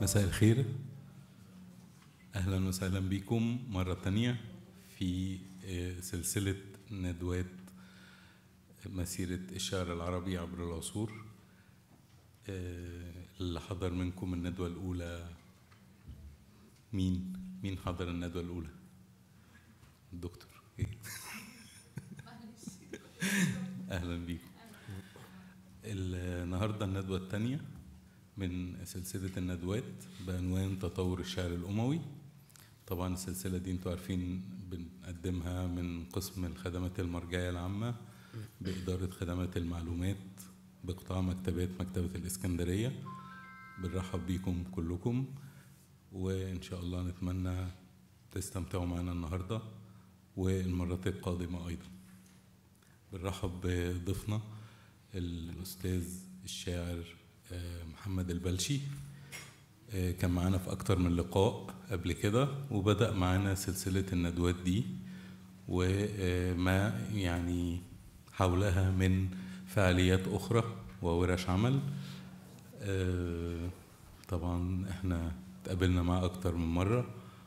مساء الخير أهلا وسهلا بكم مرة تانية في آه، سلسلة ندوات مسيرة الشعر العربي عبر العصور آه، اللي حضر منكم الندوة الأولى مين؟ مين حضر الندوة الأولى؟ الدكتور إيه؟ أهلا بيكم النهاردة الندوة الثانية من سلسلة الندوات بعنوان تطور الشعر الأموي طبعا السلسلة دي انتوا عارفين بنقدمها من قسم الخدمات المرجعية العامة بإدارة خدمات المعلومات بقطاع مكتبات مكتبة الإسكندرية بنرحب بيكم كلكم وإن شاء الله نتمنى تستمتعوا معنا النهاردة والمرات القادمة أيضا بنرحب بضيفنا الأستاذ الشاعر آه، محمد البلشي آه، كان معانا في أكتر من لقاء قبل كده وبدأ معانا سلسلة الندوات دي وما يعني حولها من فعاليات أخرى وورش عمل آه، طبعا احنا اتقابلنا معاه أكتر من مرة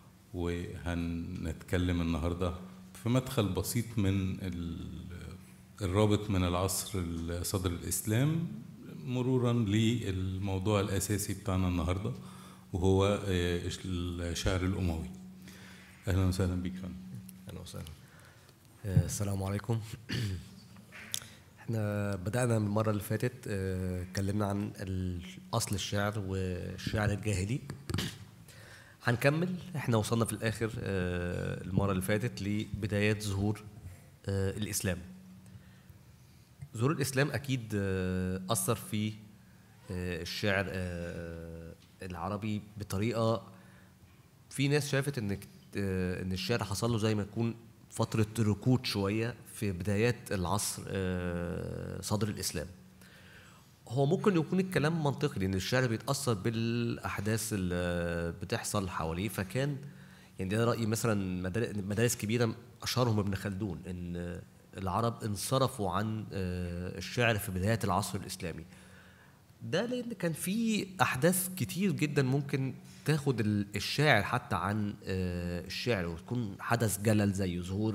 وهنتكلم النهاردة في مدخل بسيط من ال- الرابط من العصر صدر الإسلام مرورا للموضوع الأساسي بتاعنا النهاردة وهو آه، الشعر الأموي أهلا وسهلا بك فندم. اهلا وسهلا آه، السلام عليكم احنا بدأنا من المرة اللي فاتت آه، اتكلمنا عن ال- أصل الشعر والشعر الجاهلي هنكمل احنا وصلنا في الآخر آه، المرة اللي فاتت لبدايات ظهور آه، الإسلام ظهور الإسلام أكيد آه، أثر في آه، الشعر آه، العربي بطريقة في ناس شافت ان آه، ان الشعر حصل له زي ما يكون فتره ركود شويه في بدايات العصر آه، صدر الاسلام هو ممكن يكون الكلام منطقي لان الشعر بيتاثر بالاحداث اللي بتحصل حواليه فكان يعني ده رايي مثلا مدار- مدارس كبيره اشهرهم ابن خلدون ان العرب انصرفوا عن آه، الشعر في بدايات العصر الاسلامي ده لان كان في احداث كتير جدا ممكن تاخد ال- الشاعر حتى عن آه، الشعر وتكون حدث جلل زي ظهور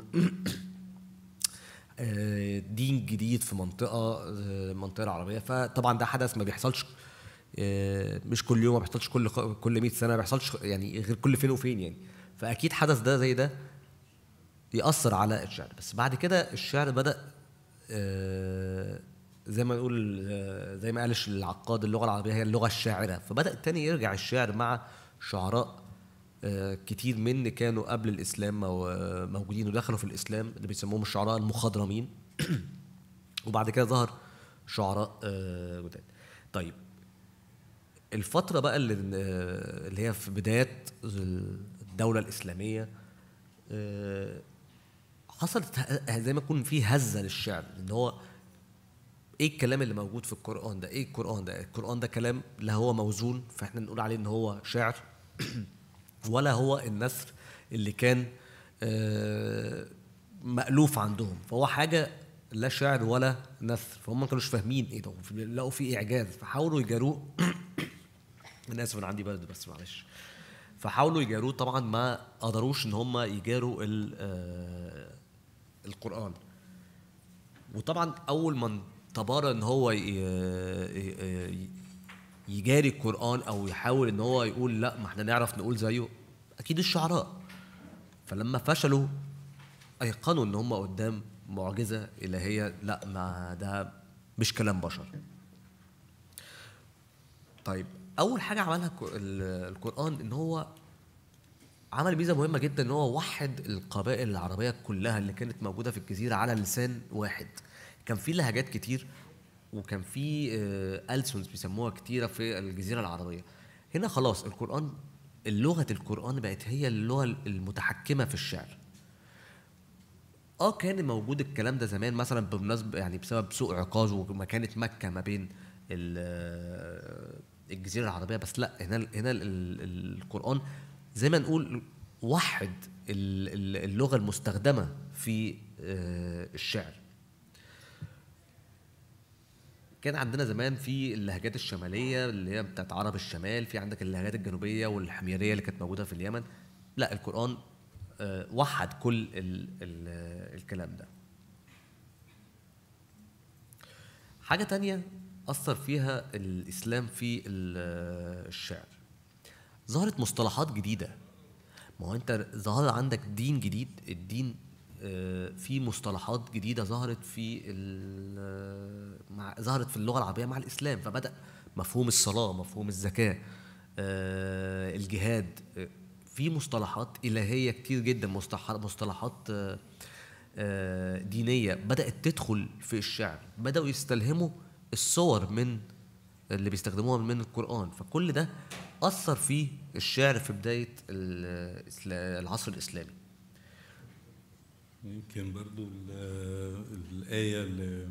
آه، دين جديد في منطقه آه، المنطقه العربيه فطبعا ده حدث ما بيحصلش آه، مش كل يوم ما بيحصلش كل كل 100 سنه ما بيحصلش يعني غير كل فين وفين يعني فاكيد حدث ده زي ده يأثر على الشعر بس بعد كده الشعر بدأ آه، زي ما نقول آه، زي ما قال العقاد اللغة العربية هي اللغة الشاعرة فبدأ تاني يرجع الشعر مع شعراء آه، كتير من كانوا قبل الإسلام مو- آه، موجودين ودخلوا في الإسلام اللي بيسموهم الشعراء المخضرمين وبعد كده ظهر شعراء آه، جداد طيب الفترة بقى اللي اللي هي في بدايات الدولة الإسلامية آه، حصلت ه- زي ما يكون في هزة للشعر ان هو ايه الكلام اللي موجود في القرآن ده؟ ايه القرآن ده؟ القرآن ده كلام لا هو موزون فاحنا نقول عليه ان هو شعر ولا هو النثر اللي كان آه، مألوف عندهم فهو حاجة لا شعر ولا نثر فهم ما كانوش فاهمين ايه ده لقوا فيه اعجاز فحاولوا يجاروه انا اسف انا عندي برد بس معلش فحاولوا يجاروه طبعا ما قدروش ان هم يجاروا ال- آه، القران وطبعا اول من تبارى ان هو ي- ي- يجاري القران او يحاول ان هو يقول لا ما احنا نعرف نقول زيه اكيد الشعراء فلما فشلوا ايقنوا ان هم قدام معجزه الهيه لا ما ده مش كلام بشر طيب اول حاجه عملها الك- ال- القران ان هو عمل ميزه مهمه جدا ان هو وحد القبائل العربيه كلها اللي كانت موجوده في الجزيره على لسان واحد كان في لهجات كتير وكان في آه، ألسنز بيسموها كتيره في الجزيره العربيه هنا خلاص القران اللغه القران بقت هي اللغه المتحكمه في الشعر اه كان موجود الكلام ده زمان مثلا بمناسبه يعني بسبب سوء عكاظ ومكانه مكه ما بين ال- الجزيره العربيه بس لا هنا هنا ال- ال- القران زي ما نقول وحد ال- ال- اللغه المستخدمه في آه، الشعر كان عندنا زمان في اللهجات الشماليه اللي هي بتاعت عرب الشمال في عندك اللهجات الجنوبيه والحميريه اللي كانت موجوده في اليمن لا القران آه، وحد كل ال ال الكلام ده حاجه تانية اثر فيها الاسلام في ال- الشعر ظهرت مصطلحات جديده ما هو انت ظهر عندك دين جديد الدين آه، في مصطلحات جديده ظهرت في ال- مع ظهرت في اللغه العربيه مع الاسلام فبدا مفهوم الصلاه مفهوم الزكاه آه، الجهاد آه، في مصطلحات الهيه كتير جدا مصطلح- مصطلحات آه، آه، دينيه بدات تدخل في الشعر بداوا يستلهموا الصور من اللي بيستخدموها من القرآن فكل ده أثر في الشعر في بداية الإسلا- العصر الإسلامي يمكن برضو ال- الآية اللي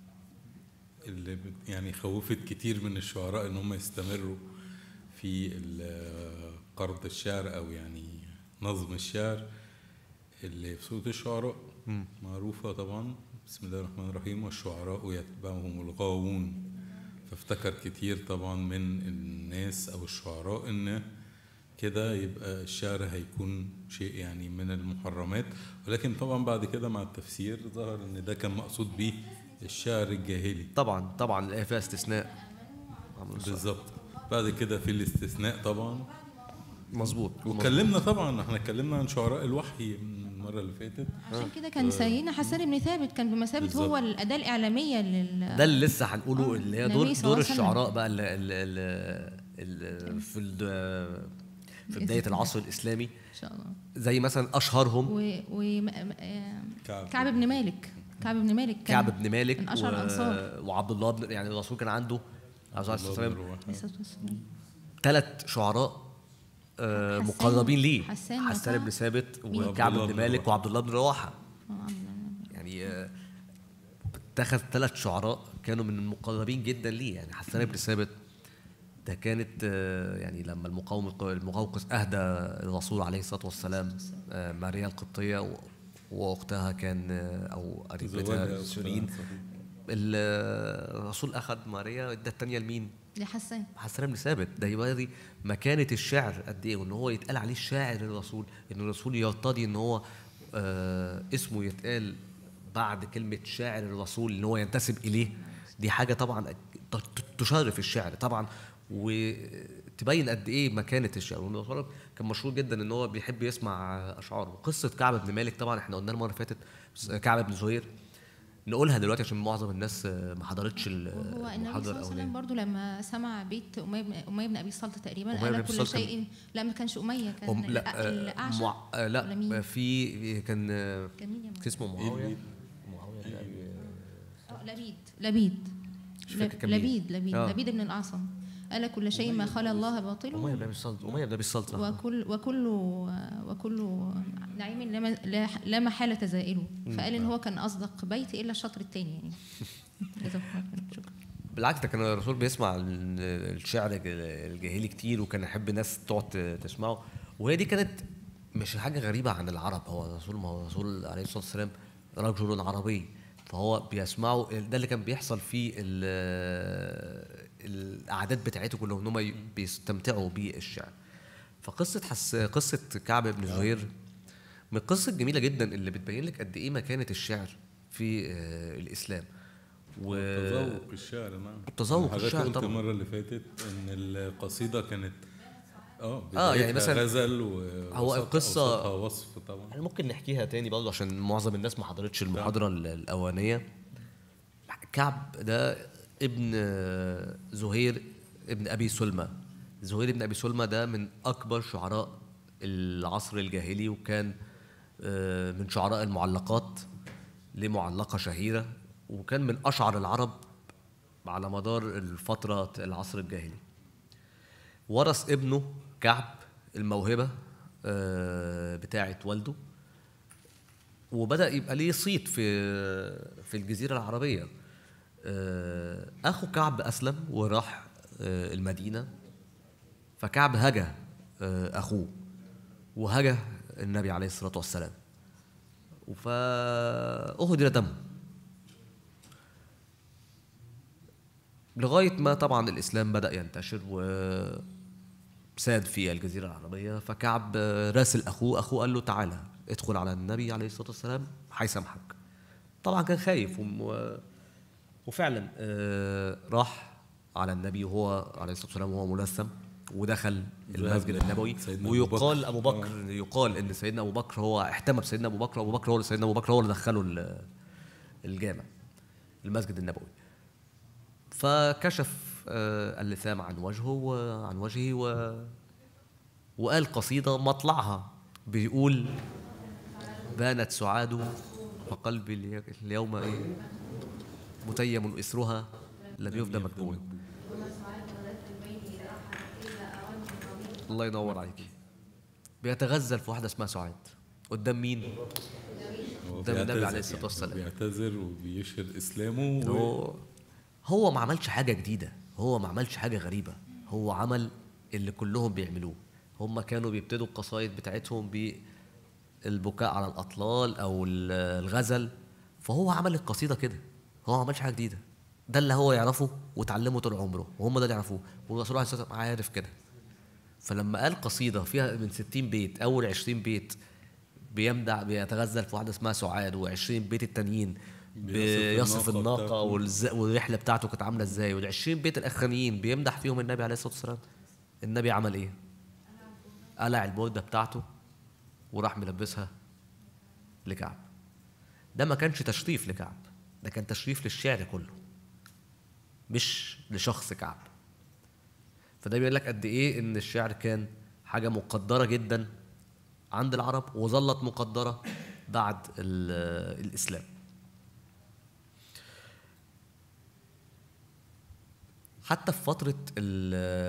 اللي بت- يعني خوفت كتير من الشعراء ان هم يستمروا في ال- قرض الشعر او يعني نظم الشعر اللي في سورة الشعراء معروفة طبعا بسم الله الرحمن الرحيم والشعراء يتبعهم الغاوون فافتكر كتير طبعا من الناس او الشعراء ان كده يبقى الشعر هيكون شيء يعني من المحرمات ولكن طبعا بعد كده مع التفسير ظهر ان ده كان مقصود بيه الشعر الجاهلي طبعا طبعا الآية فيها استثناء بالظبط بعد كده في الاستثناء طبعا مظبوط واتكلمنا طبعا احنا اتكلمنا عن شعراء الوحي من المره اللي فاتت عشان كده كان سيدنا حسان بن ثابت كان بمثابه بالظبط. هو الاداه الاعلاميه لل ده اللي لسه هنقوله آه، اللي هي النبي دور صلى دور الله عليه وسلم. الشعراء بقى اللي اللي اللي في ال- في بداية العصر الإسلامي ان شاء الله زي مثلا أشهرهم و, و... م- آه، كعب. كعب بن مالك كعب بن مالك كان كعب بن مالك من اشهر الانصار وعبد الله بن يعني الرسول كان عنده عليه الصلاة الله والسلام يروح. عليه الصلاة والسلام. ثلاث شعراء آه، حسان- مقربين ليه حسان حسان وكعب. بن ثابت مين؟ وكعب عبد الله بن بن مالك رواحة. وعبد الله بن رواحه آه، عبد الله. يعني آه، اتخذ ثلاث شعراء كانوا من المقربين جدا ليه يعني حسان بن ثابت ده كانت آه، يعني لما المقاوم المقوقس اهدى الرسول عليه الصلاه والسلام آه، ماريا القبطيه و- واختها كان آه، او زوجها قريبتها أختها، سورين صحيح. ال- آه، الرسول اخذ ماريا ادى الثانيه لمين؟ لحسان حسان بن ثابت ده يوري مكانة الشعر قد ايه وان هو يتقال عليه شاعر الرسول ان الرسول يرتضي ان هو آه اسمه يتقال بعد كلمة شاعر الرسول ان هو ينتسب اليه دي حاجة طبعا ت- ت- تشرف الشعر طبعا وتبين قد ايه مكانة الشعر وان الرسول كان مشهور جدا ان هو بيحب يسمع اشعاره قصة كعب بن مالك طبعا احنا قلنا المرة اللي فاتت كعب بن زهير نقولها دلوقتي عشان معظم الناس آه، ما حضرتش ال- وهو النبي صلى المحاضرة الله عليه الأولانية وسلم برضو لما سمع بيت اميه بن اميه بن ابي سلطه تقريبا أمية بن قال أبي كل سلطة كان- شيء لا ما كانش اميه كان أم الأ- لا آه، الاعشى مع... آه، ولا لا مين؟ في كان آه، كان مين يا كان اسمه معاويه معاويه بن أبي- آه، لبيد لبيد مش فاكر كان مين. لبيد لبيد آه. لبيد بن الاعصم قال كل شيء ما خلا الله باطل أمية بن أبي السلطة أمية بن أبي السلطة وكل وكل وكل نعيم لا م- لا- لا محالة زائله فقال ان هو كان اصدق بيت الا الشطر الثاني يعني جزاك الله خير شكرا بالعكس ده كان الرسول بيسمع ال- الشعر الج- الجاهلي كتير وكان يحب الناس تقعد تسمعه وهي دي كانت مش حاجة غريبة عن العرب هو الرسول ما هو الرسول عليه الصلاة والسلام رجل عربي فهو بيسمعه ده اللي كان بيحصل في ال- الأعداد بتاعته كلهم إن هم بيستمتعوا بالشعر فقصة حس قصة كعب بن زهير من القصص الجميلة جدا اللي بتبين لك قد إيه مكانة الشعر في آه، الإسلام و تذوق الشعر نعم تذوق حضرتك الشعر قلت طبعا. المره اللي فاتت ان القصيده كانت اه آه، يعني بدايتها مثلا غزل هو ووسط- القصة- أوسطها وصف طبعا احنا ممكن نحكيها تاني برضه عشان معظم الناس ما حضرتش المحاضرة ال- الأولانية كعب ده ابن آه، زهير ابن أبي سلمى زهير ابن أبي سلمى ده من أكبر شعراء العصر الجاهلي وكان آه، من شعراء المعلقات ليه معلقة شهيرة وكان من أشعر العرب على مدار الفترة العصر الجاهلي ورث ابنه كعب الموهبة آه، بتاعة والده وبدأ يبقى ليه صيت في في الجزيرة العربية آه، أخو كعب أسلم وراح آه، المدينة فكعب هجى آه، أخوه وهجى النبي عليه الصلاة والسلام فأهدر دمه لغايه ما طبعا الاسلام بدا ينتشر و ساد في الجزيره العربيه فكعب آه، راسل اخوه اخوه قال له تعالى ادخل على النبي عليه الصلاه والسلام هيسامحك طبعا كان خايف وم- و... وفعلا آه، راح على النبي وهو عليه الصلاه والسلام وهو ملثم ودخل المسجد النبوي سيدنا أبو ويقال بكر. ابو بكر يقال ان سيدنا ابو بكر هو احتمى بسيدنا ابو بكر وابو بكر هو اللي سيدنا ابو بكر هو اللي دخله ال- الجامع المسجد النبوي فكشف آه، اللثام عن وجهه وعن وجهه و... وقال قصيده مطلعها بيقول بانت سعاد فقلبي الي- اليوم ايه متيم اثرها لم يفدى مكبول الله ينور عليك بيتغزل في واحده اسمها سعاد قدام مين؟ هو قدام النبي بيعتذر عليه الصلاة والسلام. بيعتذر وبيشهر اسلامه و... هو هو ما عملش حاجه جديده هو ما عملش حاجه غريبه هو عمل اللي كلهم بيعملوه هم كانوا بيبتدوا القصايد بتاعتهم بالبكاء على الاطلال او ال- الغزل فهو عمل القصيده كده هو ما عملش حاجه جديده ده اللي هو يعرفه وتعلمه طول عمره وهم ده اللي يعرفوه والرسول عليه الصلاه والسلام عارف كده فلما قال قصيده فيها من 60 بيت اول 20 بيت بيمدح بيتغزل في واحده اسمها سعاد و20 بيت التانيين بيصف الناقة الناقه بتاعته. والز... والرحله بتاعته كانت عامله ازاي وال20 بيت الاخرانيين بيمدح فيهم النبي عليه الصلاه والسلام النبي عمل ايه؟ قلع البرده بتاعته وراح ملبسها لكعب ده ما كانش تشريف لكعب ده كان تشريف للشعر كله مش لشخص كعب فده بيقول لك قد ايه ان الشعر كان حاجه مقدره جدا عند العرب وظلت مقدره بعد ال- الاسلام حتى في فتره ال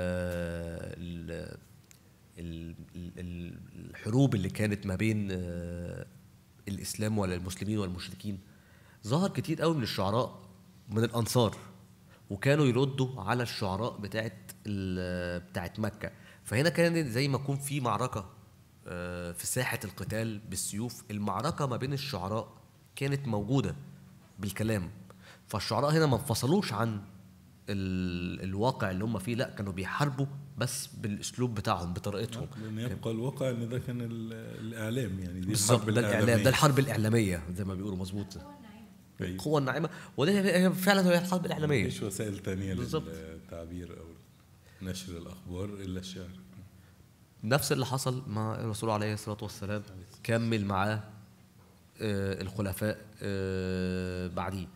ال ال- ال- الحروب اللي كانت ما بين آه، الاسلام ولا المسلمين والمشركين ظهر كتير قوي من الشعراء من الانصار وكانوا يردوا على الشعراء بتاعت ال- بتاعت مكه فهنا كان زي ما يكون في معركه آه، في ساحه القتال بالسيوف المعركه ما بين الشعراء كانت موجوده بالكلام فالشعراء هنا ما انفصلوش عن ال... الواقع اللي هم فيه لا كانوا بيحاربوا بس بالاسلوب بتاعهم بطريقتهم لان يبقى الواقع ان ده كان ال- الاعلام يعني دي بالظبط الحرب ده الاعلام الإعلامية. ده الحرب الاعلاميه زي ما بيقولوا مظبوط أيوة. القوه الناعمه وده هي فعلا هي الحرب الاعلاميه مفيش وسائل تانية بالظبط. للتعبير او نشر الاخبار الا الشعر نفس اللي حصل مع الرسول عليه الصلاه والسلام كمل معاه آه، الخلفاء آه، بعديه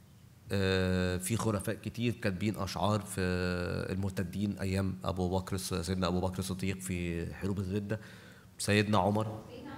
آه، في خلفاء كتير كاتبين اشعار في المرتدين ايام ابو بكر سيدنا ابو بكر الصديق في حروب الرده سيدنا عمر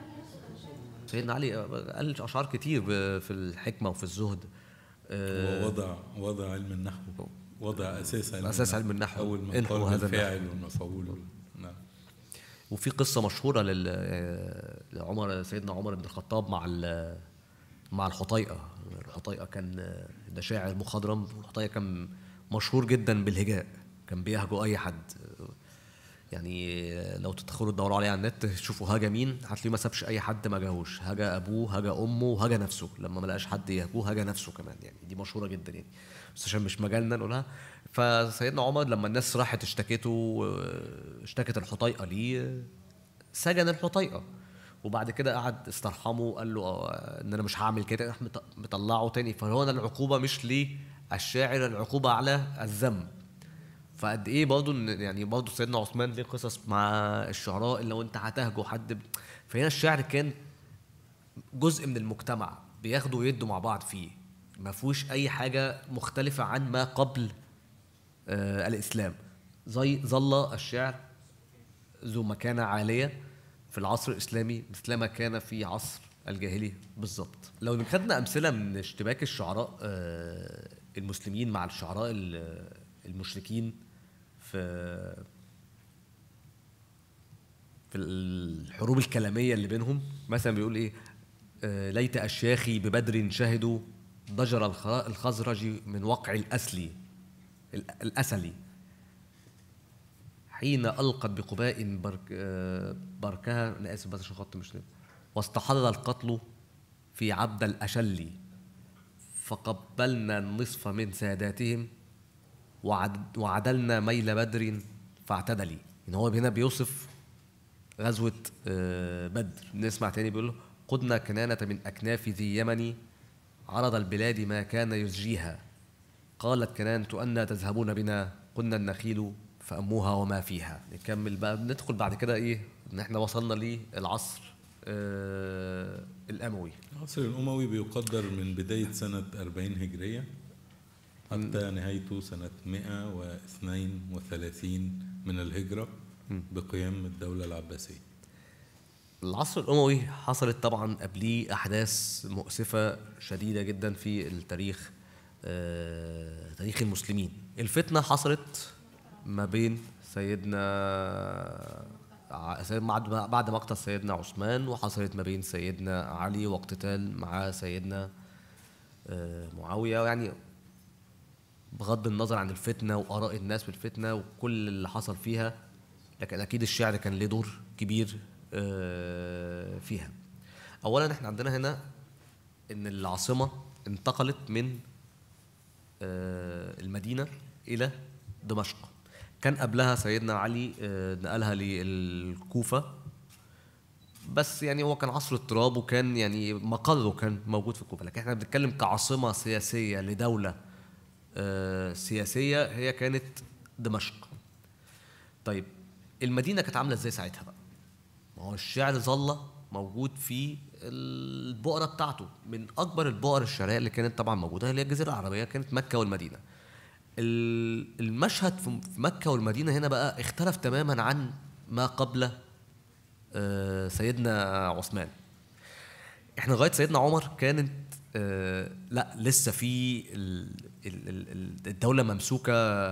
سيدنا علي قال اشعار كتير ب- في الحكمه وفي الزهد آه، هو وضع وضع علم النحو وضع اساس علم أساس علم النحو. اول ما انحوا قال هذا الفاعل والمفعول نعم وفي قصه مشهوره لل- آه، لعمر سيدنا عمر بن الخطاب مع ال- مع الحطيئه الحطيئه كان آه، ده شاعر مخضرم الحطيئه كان مشهور جدا بالهجاء كان بيهجو اي حد آه، يعني آه، لو تدخلوا تدوروا عليه على النت تشوفوا هاجا مين هتلاقيه ما سابش اي حد ما جاهوش هاجا ابوه هاجا امه وهاجا نفسه لما ما لقاش حد يهجوه هاجا نفسه كمان يعني دي مشهوره جدا يعني بس عشان مش مجالنا نقولها فسيدنا عمر لما الناس راحت اشتكته آه، اشتكت الحطيئه ليه آه، سجن الحطيئه وبعد كده قعد استرحمه وقال له آه، ان انا مش هعمل كده راح مط- مطلعه تاني فهو أنا العقوبه مش للشاعر العقوبه على الذم فقد ايه برضه إن- يعني برضه سيدنا عثمان ليه قصص مع الشعراء اللي لو انت هتهجو حد ب- فهنا الشعر كان جزء من المجتمع بياخدوا ويدوا مع بعض فيه ما فيهوش اي حاجه مختلفه عن ما قبل آه الاسلام زي ظل الشعر ذو مكانه عاليه في العصر الاسلامي مثلما كان في عصر الجاهليه بالظبط لو خدنا امثله من اشتباك الشعراء آه المسلمين مع الشعراء ال- المشركين في في الحروب الكلامية اللي بينهم مثلا بيقول ايه آه ليت أشياخي ببدر شهدوا ضجر الخ- الخزرج من وقع الأسلي ال- الأسلي حين ألقت بقباء برك آه بركها أنا آسف بس عشان خط مش واستحل القتل في عبد الأشلي فقبلنا النصف من ساداتهم وعد وعدلنا ميل بدر فاعتدلي ان هو هنا بيوصف غزوة آه، بدر نسمع تاني بيقول له قدنا كنانة من أكناف ذي يمن عرض البلاد ما كان يزجيها قالت كنانة أن تذهبون بنا قلنا النخيل فأموها وما فيها نكمل بقى ندخل بعد كده إيه إن إحنا وصلنا للعصر آه الأموي العصر الأموي بيقدر من بداية سنة 40 هجرية حتى نهايته سنة 132 من الهجرة بقيام الدولة العباسية العصر الأموي حصلت طبعا قبليه أحداث مؤسفة شديدة جدا في التاريخ آه، تاريخ المسلمين الفتنة حصلت ما بين سيدنا ع- سيد- بعد بعد مقتل سيدنا عثمان وحصلت ما بين سيدنا علي واقتتال مع سيدنا آه، معاوية يعني بغض النظر عن الفتنة وآراء الناس في الفتنة وكل اللي حصل فيها لكن أكيد الشعر كان له دور كبير آه، فيها أولا احنا عندنا هنا إن العاصمة انتقلت من آه، المدينة إلى دمشق كان قبلها سيدنا علي آه، نقلها للكوفة بس يعني هو كان عصر اضطراب وكان يعني مقره كان موجود في الكوفة لكن احنا بنتكلم كعاصمة سياسية لدولة آه، سياسية هي كانت دمشق طيب المدينة كانت عاملة ازاي ساعتها بقى ما هو الشعر ظل موجود في البؤرة بتاعته من أكبر البؤر الشعرية اللي كانت طبعا موجودة اللي هي الجزيرة العربية كانت مكة والمدينة ال- المشهد في في مكة والمدينة هنا بقى اختلف تماما عن ما قبل آه، سيدنا عثمان احنا لغايه سيدنا عمر كانت آه لا لسه في ال- ال- ال- ال- الدوله ممسوكه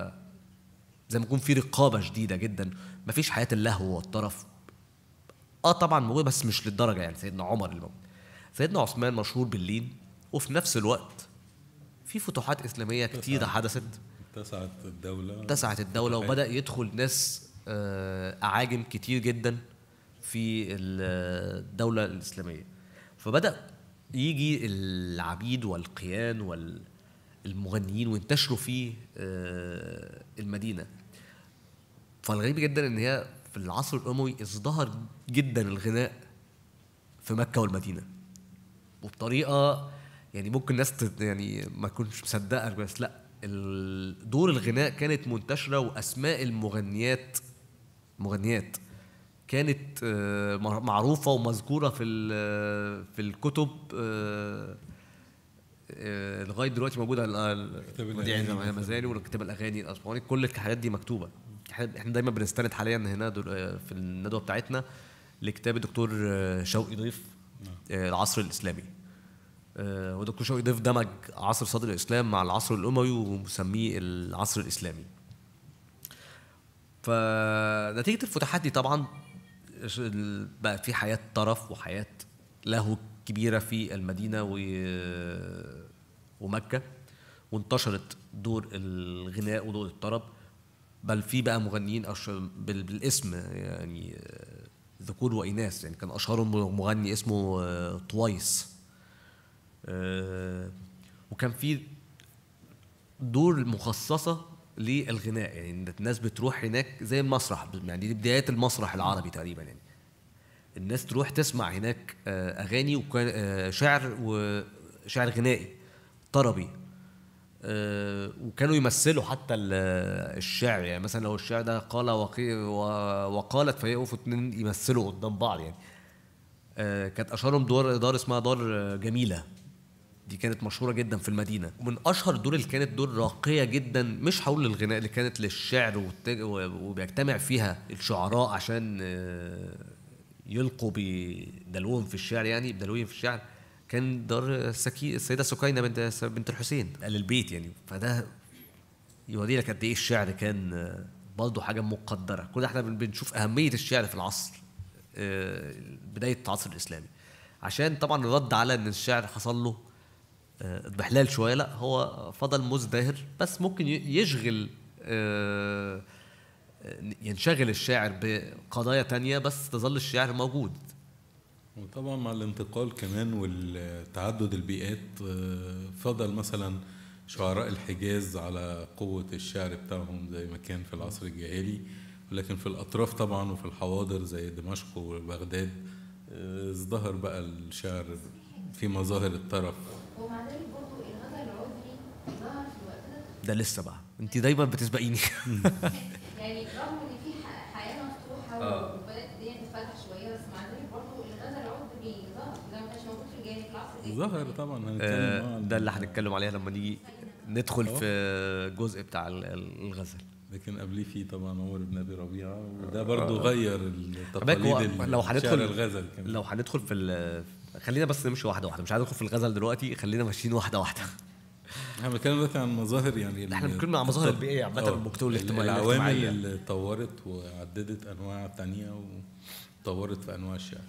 زي ما يكون في رقابه شديده جدا مفيش حياه اللهو والطرف اه طبعا موجود بس مش للدرجه يعني سيدنا عمر اللي موجود سيدنا عثمان مشهور باللين وفي نفس الوقت في فتوحات اسلاميه كتيره حدثت اتسعت الدولة اتسعت الدولة فتوحات. وبدأ يدخل ناس آه، أعاجم كتير جدا في ال- الدولة الإسلامية فبدأ يجي العبيد والقيان والمغنيين وينتشروا في آه، المدينة فالغريب جدا ان هي في العصر الاموي ازدهر جدا الغناء في مكه والمدينه وبطريقه يعني ممكن ناس تت- يعني ما تكونش مصدقه بس لا ال- دور الغناء كانت منتشره واسماء المغنيات مغنيات كانت آه، مع- معروفه ومذكوره في ال- في الكتب آه، آه، لغايه دلوقتي موجوده ال- ال- كتاب مذيع الأغاني المزاني وكتاب الاغاني الاسبوعي كل الحاجات دي مكتوبه احنا إحنا دايما بنستند حاليا هنا دل- آه، في الندوه بتاعتنا لكتاب الدكتور آه، شوقي ضيف آه، العصر الاسلامي آه، ودكتور شوقي ضيف دمج عصر صدر الاسلام مع العصر الاموي ومسميه العصر الاسلامي فنتيجه الفتوحات دي طبعا ش- ال- بقى في حياه طرف وحياه لهو كبيره في المدينه و- ومكه وانتشرت دور الغناء ودور الطرب بل في بقى مغنيين أش... بال... بالاسم يعني آه، ذكور واناث يعني كان اشهرهم مغني اسمه آه، طويس آه، وكان في دور مخصصه للغناء يعني الناس بتروح هناك زي المسرح يعني دي بدايات المسرح العربي تقريبا يعني الناس تروح تسمع هناك آه، اغاني وكان آه، شعر وشعر غنائي طربي آه، وكانوا يمثلوا حتى ال- الشعر يعني مثلا لو الشعر ده قال وقي و- وقالت فيقفوا اتنين يمثلوا قدام بعض يعني آه، كانت اشهرهم دور دار اسمها دار آه، جميله دي كانت مشهوره جدا في المدينه ومن اشهر الدور اللي كانت دور راقيه جدا مش هقول للغناء اللي كانت للشعر والت- و- وبيجتمع فيها الشعراء عشان آه، يلقوا بدلوهم في الشعر يعني بدلوهم في الشعر كان دار سكي السيده سكينه بنت بنت الحسين قال البيت يعني فده يوري لك قد ايه الشعر كان آه، برضه حاجه مقدره كل احنا بن- بنشوف اهميه الشعر في العصر آه، بدايه العصر الاسلامي عشان طبعا الرد على ان الشعر حصل له آه، اضمحلال شويه لا هو فضل مزدهر بس ممكن ي- يشغل آه، آه، ينشغل الشاعر بقضايا تانية بس تظل الشعر موجود وطبعا مع الانتقال كمان والتعدد البيئات آه، فضل مثلا شعراء الحجاز على قوة الشعر بتاعهم زي ما كان في العصر الجاهلي ولكن في الأطراف طبعا وفي الحواضر زي دمشق وبغداد آه، ازدهر بقى الشعر في مظاهر الطرف ومع ذلك برضه الغزل العذري ظهر في الوقت ده ده لسه بقى انت دايما بتسبقيني يعني رغم ان في ح- حياه مفتوحه آه. وبدات الدنيا تتفتح شويه بس مع ذلك برضه الغزل العذري ظهر ده ما كانش موجود في الجاهلي في العصر الجاهلي ظهر طبعا هنتكلم آه، آه، ده اللي هنتكلم عليها لما نيجي ندخل أهو. في الجزء بتاع ال- ال- الغزل لكن قبليه في طبعا عمر بن ابي ربيعه وده برضه غير بالك هو التقاليد لو ال- هندخل- شعر الغزل كمان لو هندخل في ال- خلينا بس نمشي واحده واحده مش عايز ندخل في الغزل دلوقتي خلينا ماشيين واحده واحده احنا بنتكلم دلوقتي عن مظاهر يعني احنا ال- بنتكلم عن مظاهر الط- البيئية عامة، آه، المجتمع والاجتماعي- العوامل الاجتماعية. اللي اتطورت وعددت انواع تانية وطورت في انواع الشعر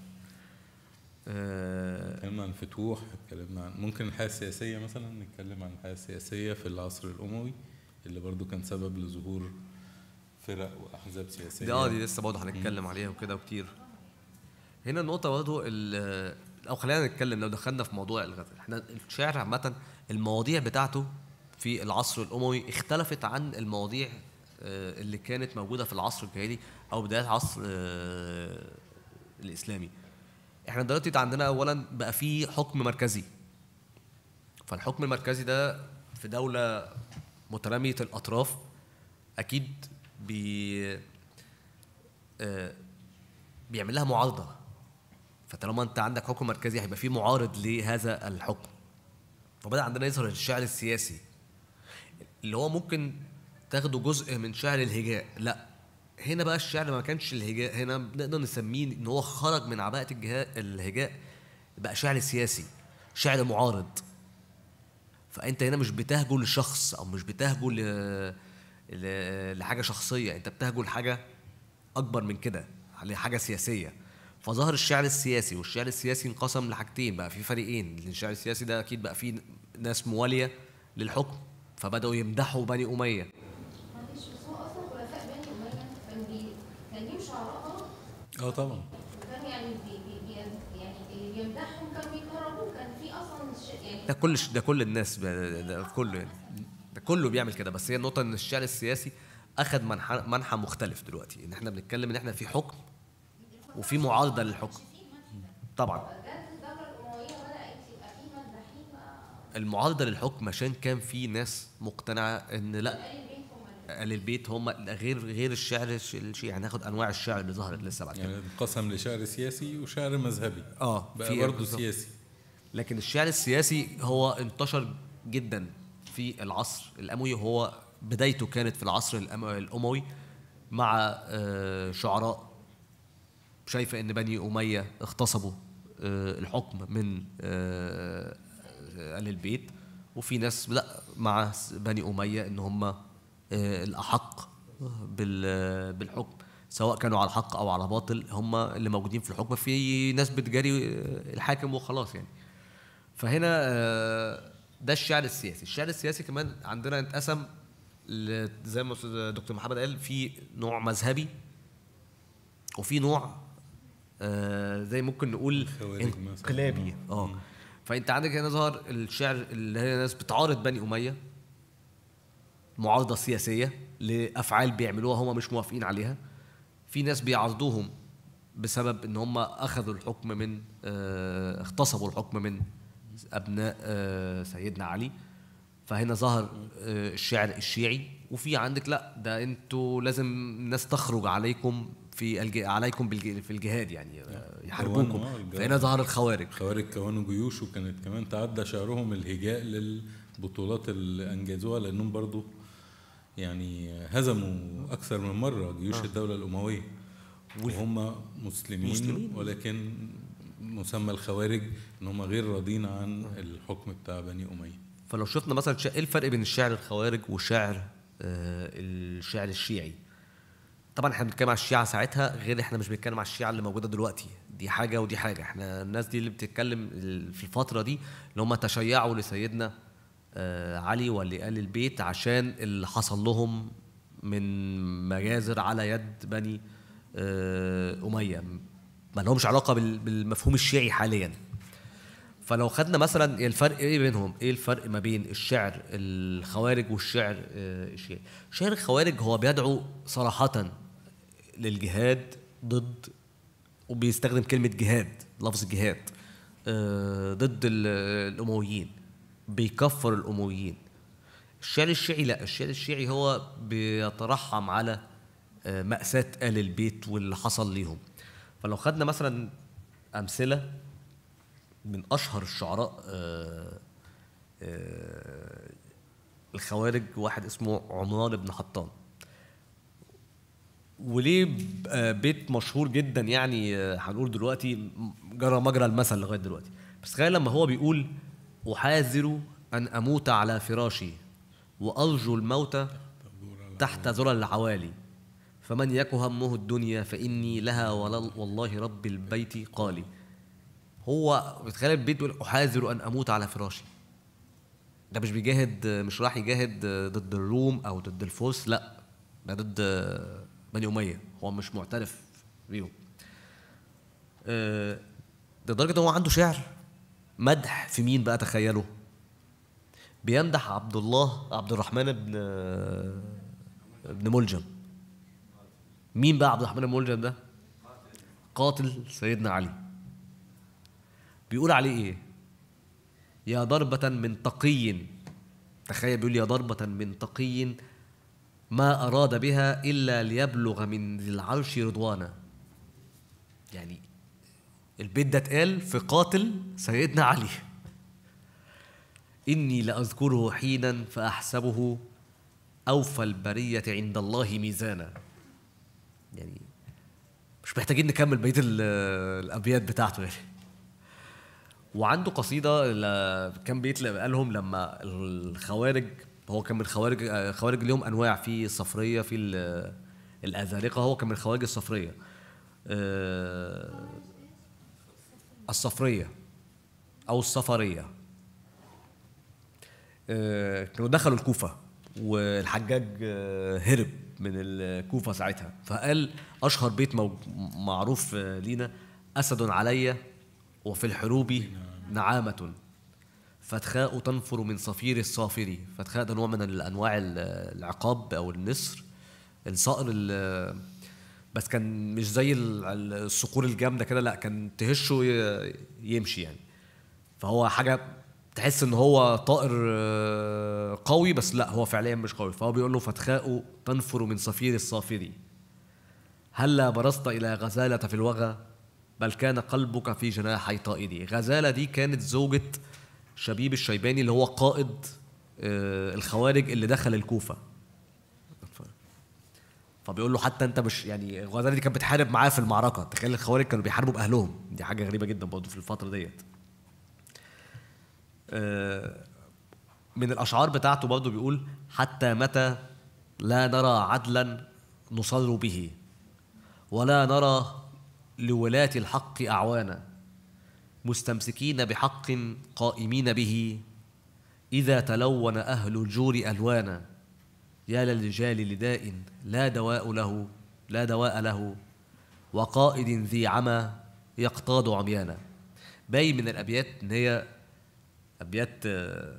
آه، اتكلمنا عن الفتوح اتكلمنا عن ممكن الحياه السياسيه مثلا نتكلم عن الحياه السياسيه في العصر الاموي اللي برضو كان سبب لظهور فرق واحزاب سياسيه دي اه دي لسه برضه هنتكلم عليها وكده وكتير هنا النقطة برضه ال- أو خلينا نتكلم لو دخلنا في موضوع الغزل احنا الشعر عامة المواضيع بتاعته في العصر الأموي اختلفت عن المواضيع آه، اللي كانت موجودة في العصر الجاهلي أو بداية العصر آه، الإسلامي احنا دلوقتي عندنا أولا بقى في حكم مركزي فالحكم المركزي ده في دولة مترامية الأطراف أكيد بي آه، بيعمل لها معارضة فطالما أنت عندك حكم مركزي هيبقى في معارض لهذا الحكم فبدأ عندنا يظهر الشعر السياسي اللي هو ممكن تاخده جزء من شعر الهجاء لا هنا بقى الشعر ما كانش الهجاء هنا نقدر نسميه ان هو خرج من عباءة الجهاء الهجاء بقى شعر سياسي شعر معارض فانت هنا مش بتهجو لشخص او مش بتهجو ل... ل... لحاجه شخصيه انت بتهجو لحاجه اكبر من كده لحاجه سياسيه فظهر الشعر السياسي والشعر السياسي انقسم لحاجتين بقى في فريقين لان الشعر السياسي ده اكيد بقى فيه ناس مواليه للحكم فبداوا يمدحوا بني اميه معلش بس هو اصلا خلفاء بني اميه كانوا بي كان ليهم شعراء اه طبعا وكانوا يعني بي بي بي يعني بيمدحهم كانوا بيكرموه كان في اصلا ش- يعني ده كل ده كل الناس ب- ده كله يعني ده كله بيعمل كده بس هي النقطه ان الشعر السياسي اخذ منحى منحى مختلف دلوقتي ان احنا بنتكلم ان احنا في حكم وفي معارضه للحكم طبعا جت الدوله الامويه بدات يبقى في مداحين بقى المعارضه للحكم عشان كان في ناس مقتنعه ان لا اهل البيت هم غير غير الشعر الش- الشيعي هناخد انواع الشعر اللي ظهرت لسه بعد كده يعني انقسم لشعر سياسي وشعر مذهبي اه بقى في- برضه بالظبط. سياسي لكن الشعر السياسي هو انتشر جدا في العصر الاموي هو بدايته كانت في العصر الأم- الاموي مع آه، شعراء شايفه ان بني اميه اغتصبوا آه، الحكم من آه، اهل البيت وفي ناس لا مع بني اميه ان هم آه، الاحق بال- بالحكم سواء كانوا على الحق او على باطل هم اللي موجودين في الحكم في ناس بتجاري آه، الحاكم وخلاص يعني فهنا آه، ده الشعر السياسي الشعر السياسي كمان عندنا انقسم ل- زي ما أستاذ دكتور محمد قال في نوع مذهبي وفي نوع آه، زي ممكن نقول خوارج مثلاً. انقلابي اه فانت عندك هنا ظهر الشعر اللي هي ناس بتعارض بني اميه معارضه سياسيه لافعال بيعملوها هم مش موافقين عليها في ناس بيعارضوهم بسبب ان هم اخذوا الحكم من آه، اغتصبوا الحكم من ابناء آه، سيدنا علي فهنا ظهر آه، الشعر الشيعي وفي عندك لا ده انتوا لازم الناس تخرج عليكم في الج... عليكم بالج... في الجهاد يعني آه، يحاربوكم كونوا، آه، الجهاد. فهنا ظهر الخوارج الخوارج كونوا جيوش وكانت كمان تعدى شعرهم الهجاء للبطولات اللي انجزوها لانهم برضو يعني هزموا اكثر من مره جيوش الدوله الامويه وهم مسلمين, مسلمين. ولكن مسمى الخوارج ان هم غير راضين عن الحكم بتاع بني اميه فلو شفنا مثلا شا- ايه الفرق بين الشعر الخوارج والشعر آه، الشعر الشيعي طبعا احنا بنتكلم على الشيعة ساعتها غير احنا مش بنتكلم على الشيعة اللي موجودة دلوقتي دي حاجة ودي حاجة احنا الناس دي اللي بتتكلم ال- في الفترة دي اللي هم تشيعوا لسيدنا آه، علي ولآل البيت عشان اللي حصل لهم من مجازر على يد بني آه، أمية ما لهمش علاقة بال- بالمفهوم الشيعي حاليا فلو خدنا مثلا الفرق ايه بينهم ايه الفرق ما بين الشعر الخوارج والشعر آه، الشيعي شعر الخوارج هو بيدعو صراحة للجهاد ضد وبيستخدم كلمة جهاد لفظ جهاد آه، ضد ال- الأمويين بيكفر الأمويين الشعر الشيعي لا الشعر الشيعي هو بيترحم على آه، مأساة آل البيت واللي حصل ليهم فلو خدنا مثلا أمثلة من اشهر الشعراء آه، آه، الخوارج واحد اسمه عمران بن حطان وليه ب- آه، بيت مشهور جدا يعني آه، هنقول دلوقتي م- جرى مجرى المثل لغايه دلوقتي بس تخيل لما هو بيقول احاذر ان اموت على فراشي وارجو الموت تحت ذرى العوالي فمن يك همه الدنيا فاني لها ولل- والله رب البيت قالي هو بتخيل البيت بيقول احاذر ان اموت على فراشي ده مش بيجاهد مش راح يجاهد ضد الروم او ضد الفرس لا ده ضد بني اميه هو مش معترف بيهم آه، لدرجه ان هو عنده شعر مدح في مين بقى تخيلوا بيمدح عبد الله عبد الرحمن بن ابن ملجم مين بقى عبد الرحمن بن ملجم ده قاتل سيدنا علي بيقول عليه ايه يا ضربة من تقي تخيل بيقول يا ضربة من تقي ما أراد بها إلا ليبلغ من ذي العرش رضوانا يعني البيت ده اتقال في قاتل سيدنا علي إني لأذكره حينا فأحسبه أوفى البرية عند الله ميزانا يعني مش محتاجين نكمل بقية ال- الأبيات بتاعته يعني وعنده قصيده ل- كان بيتلقى قالهم لما الخوارج هو كان من الخوارج الخوارج ليهم انواع في الصفريه في ال- الازارقه هو كان من الخوارج الصفريه آه، الصفريه او الصفريه آه، كانوا دخلوا الكوفه والحجاج آه، هرب من الكوفه ساعتها فقال اشهر بيت مو- معروف آه، لينا اسد علي وفي الحروب نعامه فتخاء تنفر من صفير الصافر فتخاء ده نوع من الانواع ال- العقاب او النسر الصقر ال- بس كان مش زي ال- ال- الصقور الجامده كده لا كان تهشه ي- يمشي يعني فهو حاجه تحس ان هو طائر آه، قوي بس لا هو فعليا مش قوي فهو بيقول له فتخاء تنفر من صفير الصافر هلا برزت الى غزاله في الوغى بل كان قلبك في جناحي طائري غزاله دي كانت زوجة شبيب الشيباني اللي هو قائد آه، الخوارج اللي دخل الكوفه فبيقول له حتى انت مش يعني غزاله دي كانت بتحارب معاه في المعركه تخيل الخوارج كانوا بيحاربوا باهلهم دي حاجه غريبه جدا برضه في الفتره ديت آه، من الاشعار بتاعته برضه بيقول حتى متى لا نرى عدلا نصر به ولا نرى لولاة الحق أعوانا مستمسكين بحق قائمين به إذا تلون أهل الجور ألوانا يا للرجال لداء لا دواء له لا دواء له وقائد ذي عمى يقتاد عميانا باين من الأبيات إن هي أبيات آه،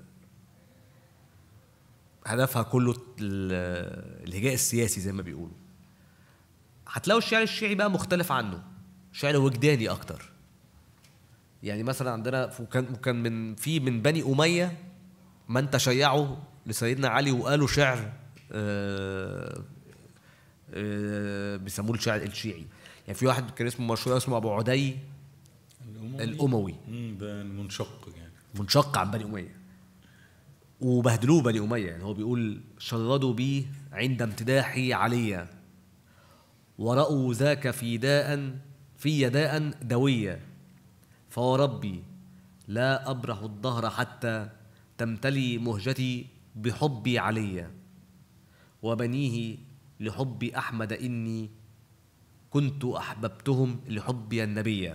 هدفها كله ال- الهجاء السياسي زي ما بيقولوا هتلاقوا الشعر الشيعي بقى مختلف عنه شعر وجداني اكتر يعني مثلا عندنا وكان وكان من في من بني اميه من تشيعوا لسيدنا علي وقالوا شعر آه، آه، بيسموه الشعر الشيعي يعني في واحد كان اسمه مشهور اسمه ابو عدي الاموي مم، ده المنشق يعني منشق عن بني اميه وبهدلوه بني اميه يعني هو بيقول شردوا بي عند امتداحي عليا ورأوا ذاك في داء في يداء دوية فوربي لا أبرح الظهر حتى تمتلي مهجتي بحبي عليا وبنيه لحب أحمد إني كنت أحببتهم لحبي النبي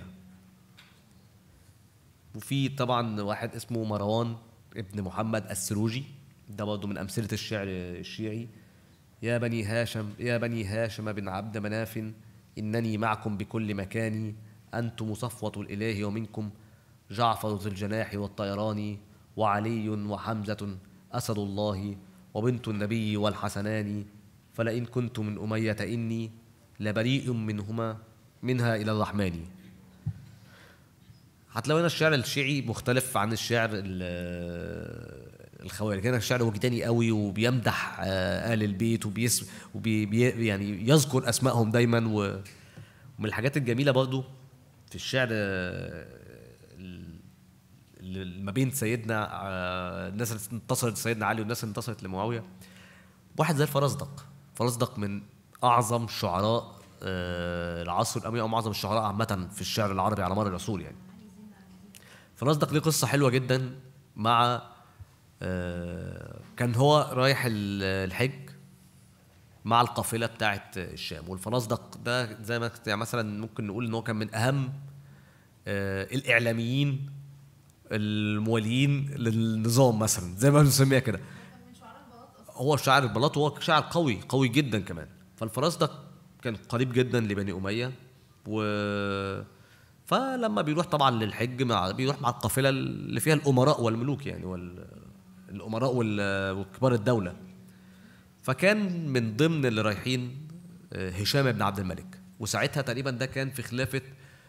وفي طبعا واحد اسمه مروان ابن محمد السروجي ده برضه من أمثلة الشعر الشيعي يا بني هاشم يا بني هاشم بن عبد مناف إنني معكم بكل مكان أنتم صفوة الإله ومنكم جعفر ذو الجناح والطيران وعلي وحمزة أسد الله وبنت النبي والحسنان فلئن كنت من أمية إني لبريء منهما منها إلى الرحمن هتلاقي هنا الشعر الشيعي مختلف عن الشعر ال- الخوارج هنا الشعر وجداني قوي وبيمدح آه، آل البيت وبيس وبي بي- يعني يذكر أسمائهم دايما و- ومن الحاجات الجميلة برضو في الشعر آه، ال- اللي ما بين سيدنا آه، الناس اللي انتصرت لسيدنا علي والناس اللي انتصرت لمعاوية واحد زي الفرزدق فرزدق من أعظم شعراء آه، العصر الأموي أو من أعظم الشعراء عامة في الشعر العربي على مر العصور يعني فرزدق ليه قصة حلوة جدا مع آه، كان هو رايح ال- الحج مع القافلة بتاعت الشام والفرزدق ده زي ما كنت- يعني مثلا ممكن نقول ان هو كان من اهم آه، الاعلاميين المواليين للنظام مثلا زي ما بنسميها كده هو شاعر البلاط وهو شاعر قوي قوي جدا كمان فالفرزدق كان قريب جدا لبني اميه و فلما بيروح طبعا للحج مع بيروح مع القافله اللي فيها الامراء والملوك يعني وال الامراء وال- وكبار الدوله فكان من ضمن اللي رايحين آه، هشام بن عبد الملك وساعتها تقريبا ده كان في خلافه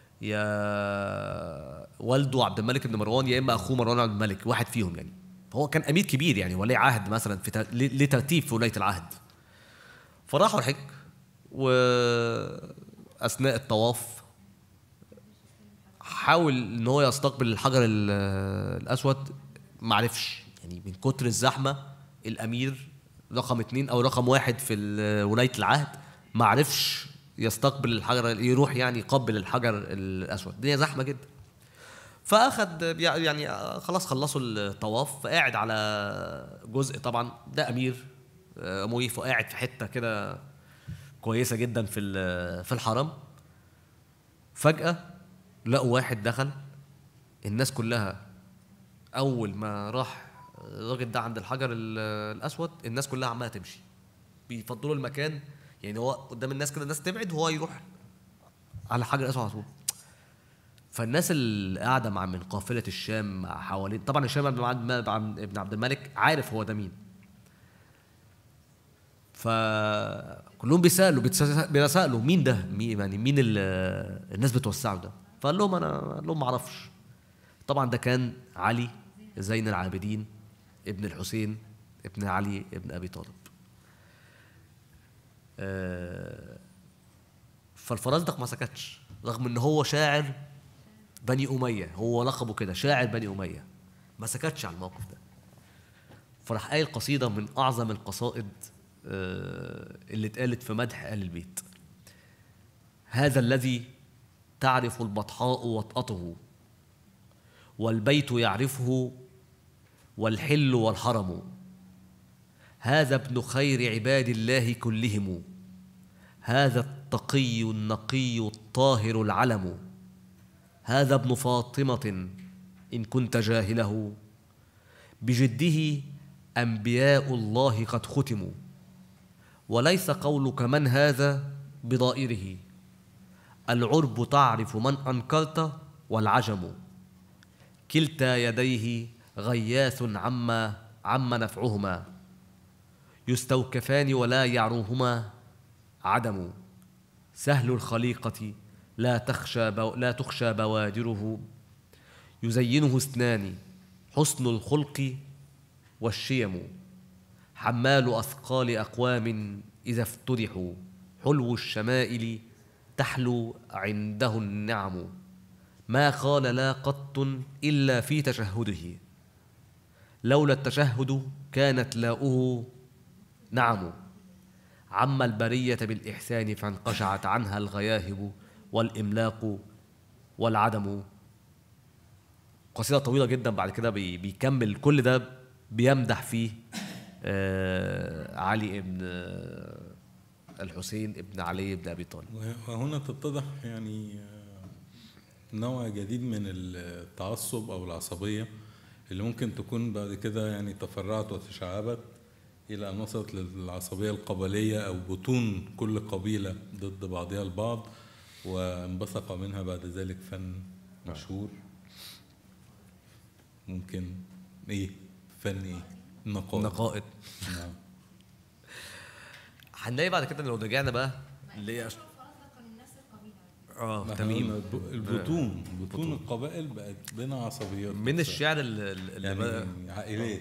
يا والده عبد الملك بن مروان يا اما اخوه مروان عبد الملك واحد فيهم يعني فهو كان امير كبير يعني ولي عهد مثلا في تر- ليه ليه ترتيب في ولايه العهد فراحوا الحج واثناء الطواف حاول ان هو يستقبل الحجر ال- الاسود ما عرفش يعني من كتر الزحمه الامير رقم اتنين او رقم واحد في ال- ولايه العهد ما عرفش يستقبل الحجر يروح يعني يقبل الحجر الاسود الدنيا زحمه جدا فاخد يعني خلاص خلصوا الطواف فقاعد على جزء طبعا ده امير آه، اموي فقاعد في حته كده كويسه جدا في ال- في الحرم فجاه لقوا واحد دخل الناس كلها اول ما راح الراجل ده عند الحجر ال- الاسود الناس كلها عماله تمشي بيفضلوا المكان يعني هو قدام الناس كده الناس تبعد وهو يروح على الحجر الاسود على طول فالناس اللي قاعده مع من قافله الشام مع حوالين طبعا هشام بن عبد ابن عبد الملك عارف هو ده مين فكلهم بيسالوا بيتس- بيسالوا مين ده مين يعني مين ال- الناس بتوسعه ده فقال لهم انا قال لهم ما اعرفش طبعا ده كان علي زين العابدين ابن الحسين ابن علي ابن ابي طالب آه، فالفرزدق ما سكتش رغم ان هو شاعر بني اميه هو لقبه كده شاعر بني اميه ما سكتش على الموقف ده فراح قايل قصيده من اعظم القصائد آه، اللي اتقالت في مدح ال البيت هذا الذي تعرف البطحاء وطأته والبيت يعرفه والحل والحرم هذا ابن خير عباد الله كلهم هذا التقي النقي الطاهر العلم هذا ابن فاطمة إن كنت جاهله بجده أنبياء الله قد ختموا وليس قولك من هذا بضائره العرب تعرف من أنكرت والعجم كلتا يديه غياث عما عم نفعهما يستوكفان ولا يعروهما عدم سهل الخليقة لا تخشى بو لا تخشى بوادره يزينه اثنان حسن الخلق والشيم حمال أثقال أقوام إذا افتضحوا حلو الشمائل تحلو عنده النعم ما قال لا قط إلا في تشهده لولا التشهد كانت لاؤه نعم عم البرية بالإحسان فانقشعت عنها الغياهب والإملاق والعدم قصيدة طويلة جدا بعد كده بي- بيكمل كل ده بيمدح فيه آه علي ابن آه الحسين ابن علي ابن أبي طالب وهنا تتضح يعني آه، نوع جديد من التعصب او العصبيه اللي ممكن تكون بعد كده يعني تفرعت وتشعبت الى ان وصلت للعصبيه القبليه او بطون كل قبيله ضد بعضها البعض وانبثق منها بعد ذلك فن مشهور ممكن ايه فن ايه النقاد نقائد نعم هنلاقي بعد كده لو رجعنا بقى اللي هي اه ما تميم احنا قلنا الب- البطون بطون القبائل بقت بين عصبيات من الشعر اللي, اللي بقى يعني عائلات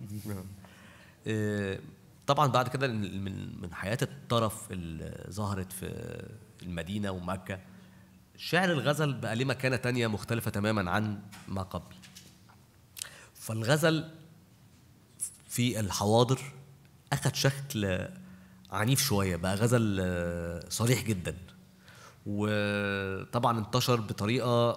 آه، طبعا بعد كده من من من حياه الطرف اللي ظهرت في المدينه ومكه شعر الغزل بقى ليه مكانه تانية مختلفه تماما عن ما قبل فالغزل في الحواضر اخذ شكل عنيف شويه بقى غزل آه، صريح جدا وطبعا انتشر بطريقه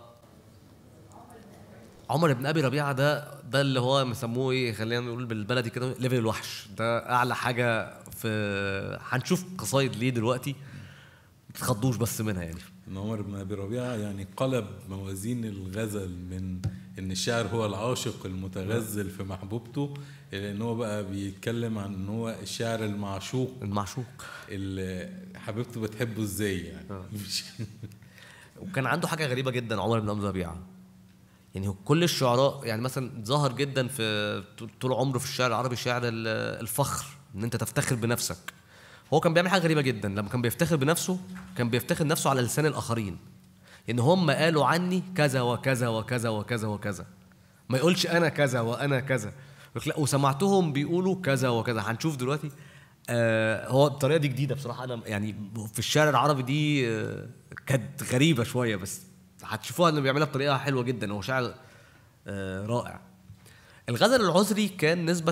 عمر بن ابي ربيعه ده ده اللي هو مسموه ايه خلينا نقول بالبلدي كده ليفل الوحش ده اعلى حاجه في هنشوف قصايد ليه دلوقتي ما تتخضوش بس منها يعني ان عمر بن ابي ربيعه يعني قلب موازين الغزل من ان الشاعر هو العاشق المتغزل في محبوبته الى ان هو بقى بيتكلم عن ان هو الشاعر المعشوق المعشوق اللي حبيبته بتحبه ازاي يعني مش وكان عنده حاجه غريبه جدا عمر بن ابي ربيعه يعني هو كل الشعراء يعني مثلا ظهر جدا في طول عمره في الشعر العربي شعر ال- الفخر ان انت تفتخر بنفسك هو كان بيعمل حاجه غريبه جدا لما كان بيفتخر بنفسه كان بيفتخر نفسه على لسان الاخرين ان هم قالوا عني كذا وكذا وكذا وكذا وكذا ما يقولش انا كذا وانا كذا يقول لا وسمعتهم بيقولوا كذا وكذا هنشوف دلوقتي آه هو الطريقه دي جديده بصراحه انا يعني في الشعر العربي دي آه كانت غريبه شويه بس هتشوفوها انه بيعملها بطريقه حلوه جدا هو شاعر آه رائع الغزل العذري كان نسبة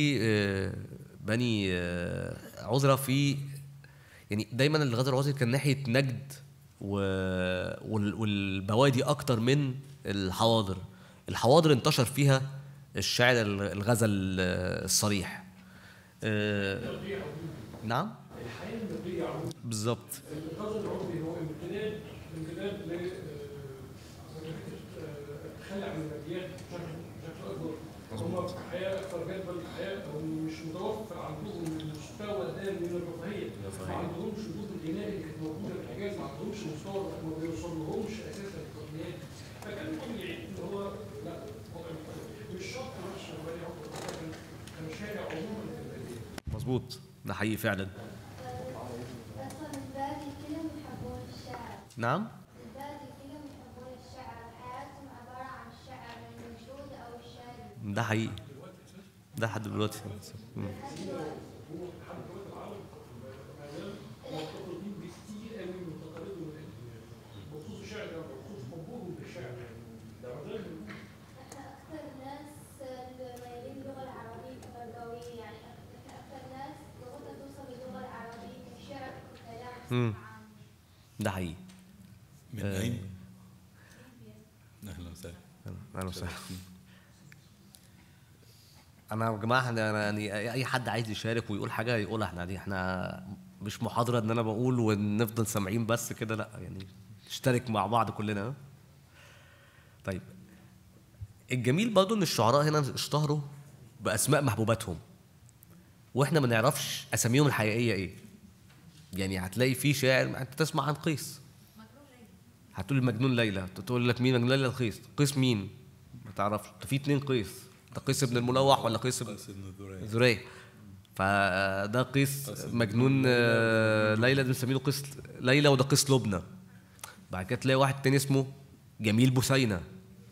لبني عذرة في يعني دايما الغزل العذري كان ناحية نجد و... وال- والبوادي أكتر من الحواضر الحواضر انتشر فيها الشعر ال- الغزل آه، الصريح آه، نعم بالظبط الغزل العربي هو امتداد امتداد ل خلع من الماديات بشكل بشكل اكبر هم في حياه اكثر جدوى الحياه هم مش متوفر عندهم المستوى ده من الرفاهيه ما عندهمش وجود الغناء اللي كانت موجوده في الحجاز ما عندهمش مستوى ما بيوصلهمش اساسا التقنيات فكان طبيعي ان هو لا هو مش شرط بس بني عمر لكن كان شارع عموما في البلديه مظبوط ده حقيقي فعلا أصلا البادي كلهم يحبون الشعر نعم البادي كلهم يحبون الشعر حياتهم عبارة عن الشعر المنشود أو الشعر ده حقيقي ده لحد دلوقتي مم. مرتبطين بكتير قوي من تقاليدهم القديمه بخصوص الشعر ده بخصوص حبهم للشعر يعني احنا أكثر ناس مايلين للغة العربية كتربوية يعني احنا أكثر ناس لغتنا توصل للغة العربية كشعر مم. وكلام عام ده حقيقي من آه. اين؟ اهلا وسهلا اهلا وسهلا انا يا جماعه احنا أنا يعني اي حد عايز يشارك ويقول حاجه يقولها احنا دي احنا مش محاضره ان انا بقول ونفضل سامعين بس كده لا يعني نشترك مع بعض كلنا ها؟ طيب الجميل برضه ان الشعراء هنا اشتهروا باسماء محبوباتهم واحنا ما نعرفش اساميهم الحقيقيه ايه يعني هتلاقي في شاعر انت تسمع عن قيس هتقول مجنون ليلى تقول لك مين مجنون ليلى قيس قيس مين ما تعرفش ده في اتنين قيس ده قيس ابن الملوح ولا قيس ابن قيس بن ذريع ذريع فده قيس مجنون آه، ليلى ده مسمينه قيس ليلى وده قيس لبنى بعد كده تلاقي واحد تاني اسمه جميل بثينة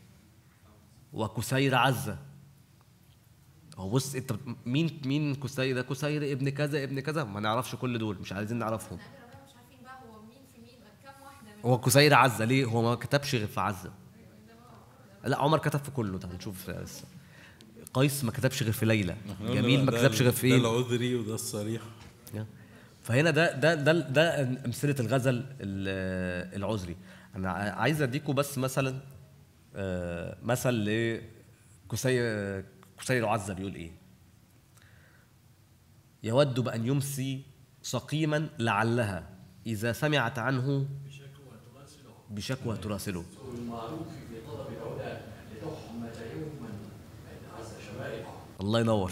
وكسير عزة هو بص انت مين مين كسير ده كسير ابن كذا ابن كذا ما نعرفش كل دول مش عايزين نعرفهم مش عارفين بقى هو مين في مين كام واحده هو كسير عزة ليه هو ما كتبش غير في عزة لا عمر كتب في كله ده هنشوف لسه. قيس ما كتبش غير في ليلى إحنا قلنا جميل ما بقى كتبش ده- غير في ده ايه العذري وده الصريح فهنا ده ده ده ده امثله الغزل ال- العذري انا ع- عايز اديكم بس مثلا آه، مثل لكسير كسير عزة بيقول ايه يود بأن يمسي سقيما لعلها إذا سمعت عنه بشكوى تراسله الله ينور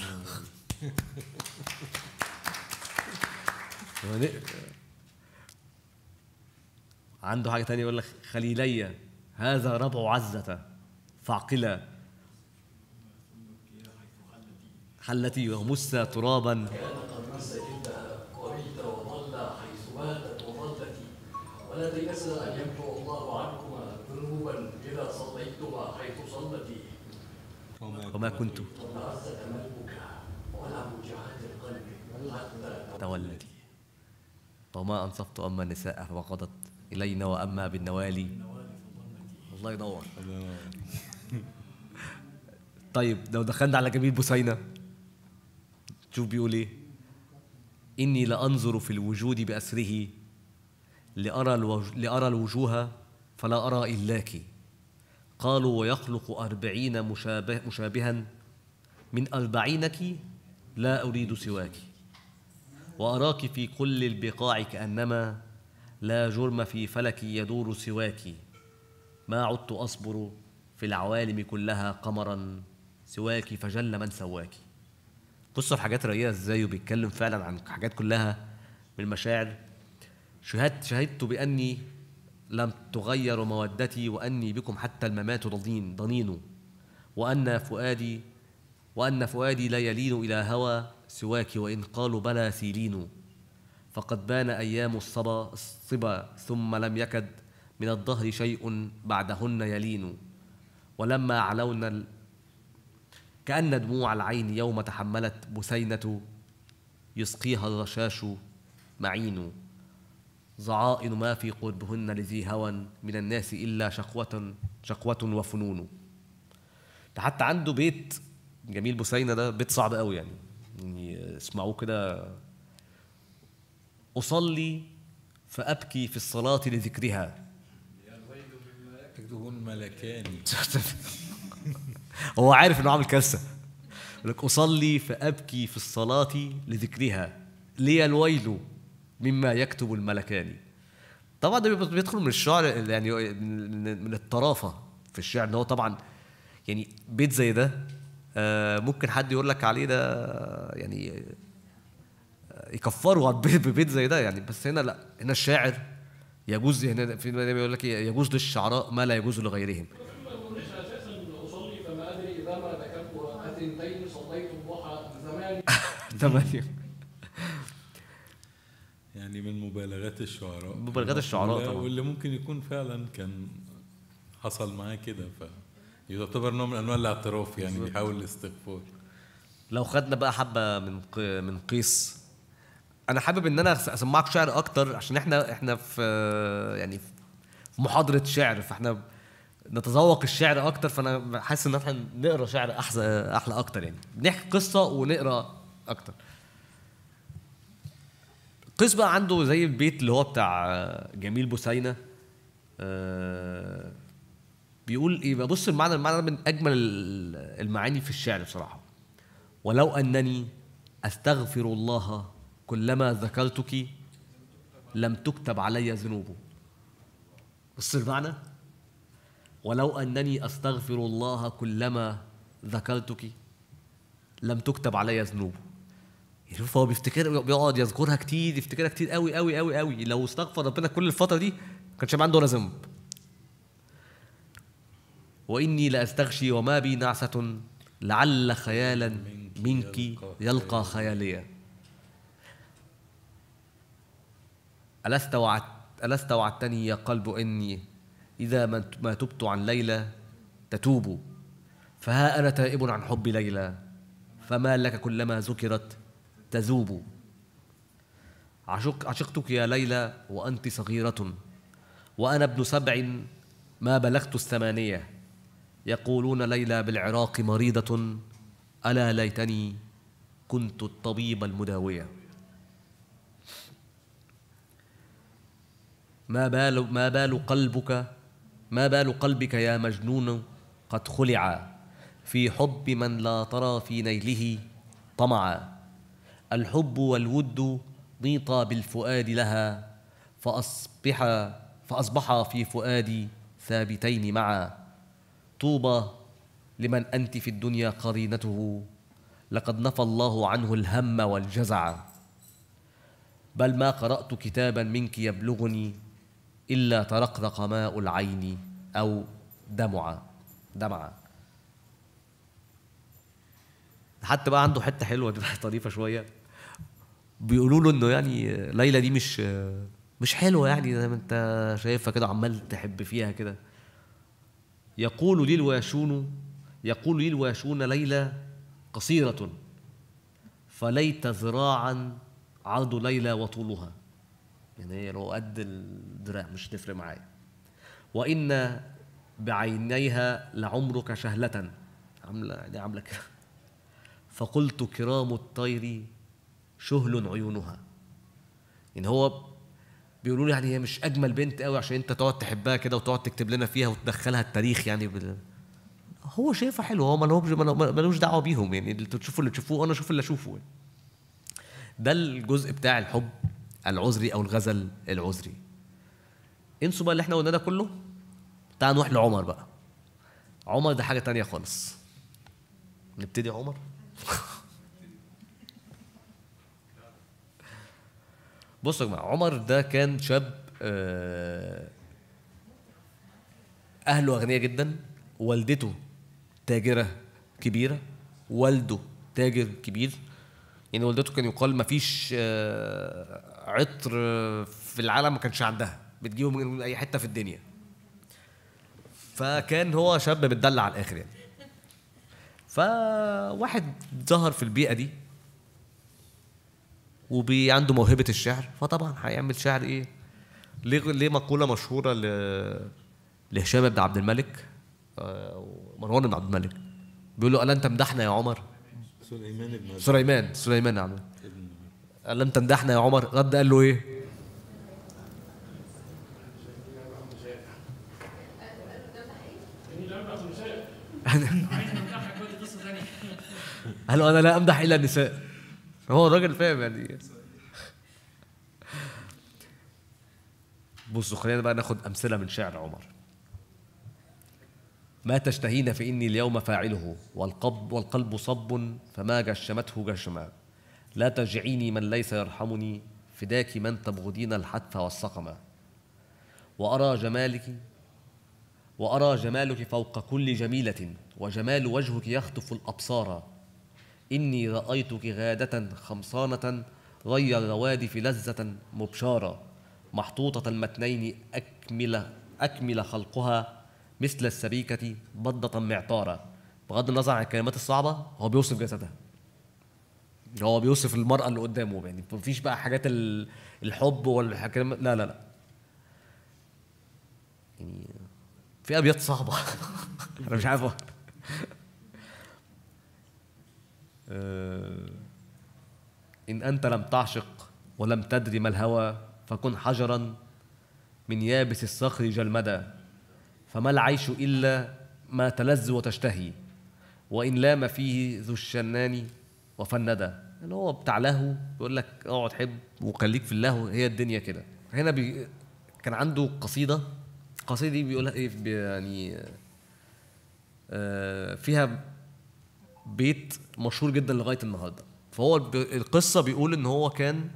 ون- عنده حاجة تانية يقول لك خليلي هذا ربع عزة فاعقلا حلتي ومس ترابا قد مس جلدها وبيت وظل حيث ماتت وظلت ولا تيأس أن يمحو الله عنكما ذنوبا إذا صليتما حيث صلتي وما كنت وتعز كمالك ولا وجعات القلب حتى تولدي وما أنصفت أما النساء فوقضت إلينا وأما بالنوالي الله ينور طيب لو دخلنا على جميل بوسينة شوف بيقول ايه إني لأنظر في الوجود بأسره لأرى, الوج... لأرى الوجوه فلا أرى إلاك قالوا ويخلق أربعين مشابه... مشابها من أربعينك لا أريد سواك وأراك في كل البقاع كأنما لا جرم في فلك يدور سواك ما عدت أصبر في العوالم كلها قمرا سواك فجل من سواك بصوا الحاجات رقيقة ازاي وبيتكلم فعلا عن حاجات كلها من المشاعر شهدت شهدت بأني لم تغير مودتي وأني بكم حتى الممات ضنين ضنين وأن فؤادي وأن فؤادي لا يلين إلى هوى سواك وإن قالوا بلى سيلين فقد بان أيام الصبا الصبا ثم لم يكد من الظهر شيء بعدهن يلين ولما علونا ال... كأن دموع العين يوم تحملت بثينة يسقيها الرشاش معين ضعائن ما في قربهن لذي هوى من الناس إلا شقوة شقوة وفنون ده حتى عنده بيت جميل بوسينة ده بيت صعب قوي يعني يعني اسمعوه كده أصلي فأبكي في الصلاة لذكرها يكتبون ملكاني هو عارف انه عامل كارثه يقول لك اصلي فابكي في الصلاه لذكرها لي الويل مما يكتب الملكان طبعا ده بيبقى- بيدخل من الشعر يعني من من الطرافه في الشعر ان هو طبعا يعني بيت زي ده آه، ممكن حد يقول لك عليه ده يعني آه، يكفروا على البيت ببيت زي ده يعني بس هنا لا هنا الشاعر يجوز هنا في بيقول لك إيه، يجوز للشعراء ما لا يجوز لغيرهم ما بقولش اساسا اصلي فما ادري اذا ما ذكرت اثنتين صليت الضحى زمان تمام يعني من مبالغات الشعراء مبالغات الشعراء واللي- طبعا. واللي ممكن يكون فعلا كان حصل معاه كده ف يعتبر نوع من انواع الاعتراف يعني بيحاول الاستغفار لو خدنا بقى حبه من ق- من قيس انا حابب ان انا أس- اسمعك شعر اكتر عشان احنا احنا في يعني في محاضره شعر فاحنا نتذوق الشعر اكتر فانا حاسس ان احنا نقرا شعر احسن احلى اكتر يعني نحكي قصه ونقرا اكتر قيس بقى عنده زي البيت اللي هو بتاع جميل بوسينه آه، بيقول ايه بقى بص المعنى المعنى ده من اجمل ال- المعاني في الشعر بصراحه ولو انني استغفر الله كلما ذكرتك لم تكتب علي ذنوبه بص المعنى ولو انني استغفر الله كلما ذكرتك لم تكتب علي ذنوبه يعني شوف هو بيفتكر بيقعد يذكرها كتير يفتكرها كتير قوي قوي قوي قوي لو استغفر ربنا كل الفتره دي ما كانش هيبقى عنده ولا ذنب وإني لأستغشي وما بي نعسة لعل خيالا منك يلقى خياليا ألست وعد ألست وعدتني يا قلب إني إذا ما ما تبت عن ليلى تتوب فها أنا تائب عن حب ليلى فما لك كلما ذكرت تذوب عشق عشقتك يا ليلى وأنت صغيرة وأنا ابن سبع ما بلغت الثمانية يقولون ليلى بالعراق مريضة ألا ليتني كنت الطبيب المداوية ما بال ما بال قلبك ما بال قلبك يا مجنون قد خلع في حب من لا ترى في نيله طمعا الحب والود نيطا بالفؤاد لها فأصبح فأصبحا في فؤادي ثابتين معا طوبى لمن أنت في الدنيا قرينته لقد نفى الله عنه الهم والجزع بل ما قرأت كتابا منك يبلغني إلا ترقرق ماء العين أو دمع دمع حتى بقى عنده حته حلوه دي بقى طريفه شويه بيقولوا له انه يعني ليلى دي مش مش حلوه يعني زي ما انت شايفها كده عمال تحب فيها كده يقول لي الواشون يقول لي الواشون ليلى قصيرة فليت ذراعا عرض ليلى وطولها يعني هي لو قد الدراع مش تفرق معايا وإن بعينيها لعمرك شهلة عاملة يعني عاملة كده فقلت كرام الطير شهل عيونها يعني هو بيقولوا لي يعني هي مش اجمل بنت قوي عشان انت تقعد تحبها كده وتقعد تكتب لنا فيها وتدخلها التاريخ يعني بال... هو شايفها حلوه هو مالهمش مالوش دعوه بيهم يعني اللي تشوفوا اللي تشوفوه انا اشوف اللي اشوفه يعني. ده الجزء بتاع الحب العذري او الغزل العذري انسوا بقى اللي احنا قلنا ده كله تعال نروح لعمر بقى عمر ده حاجه تانية خالص نبتدي عمر بصوا يا جماعه عمر ده كان شاب آه، اهله اغنياء جدا والدته تاجره كبيره والده تاجر كبير يعني والدته كان يقال ما فيش آه، عطر في العالم ما كانش عندها بتجيبه من اي حته في الدنيا فكان هو شاب متدلع على الاخر يعني فواحد ظهر في البيئه دي وعنده موهبه الشعر فطبعا هيعمل شعر ايه ليه ليه مقوله مشهوره ل لهشام بن عبد الملك آه، مروان بن عبد الملك بيقول له الا انت مدحنا يا عمر سليمان بن سليمان سليمان نعم قال له انت مدحنا يا عمر رد قال له ايه قال له انا لا امدح الا النساء هو الراجل فاهم يعني بصوا خلينا بقى ناخد امثله من شعر عمر ما تشتهين فإني اليوم فاعله والقلب والقلب صب فما جشمته جشما لا ترجعيني من ليس يرحمني فداك من تبغضين الحتف والسقما وأرى جمالك وأرى جمالك فوق كل جميلة وجمال وجهك يخطف الأبصار إني رأيتك غادة خمصانة غير الروادف لذة مبشارة محطوطة المتنين أكمل أكمل خلقها مثل السبيكة بضة معطارة بغض النظر عن الكلمات الصعبة هو بيوصف جسدها هو بيوصف المرأة اللي قدامه يعني مفيش بقى حاجات ال- الحب والكلام لا لا لا يعني في أبيات صعبة أنا مش عارف أقول. آه، إن أنت لم تعشق ولم تدري ما الهوى فكن حجرا من يابس الصخر جلمدا فما العيش إلا ما تلذ وتشتهي وإن لام فيه ذو الشنان وفندى اللي هو بتاع لهو بيقول لك اقعد حب وخليك في اللهو هي الدنيا كده هنا بي كان عنده قصيدة القصيدة دي بيقولها ايه بي- يعني آه، فيها بيت مشهور جدا لغايه النهارده فهو الب- القصه بيقول ان هو كان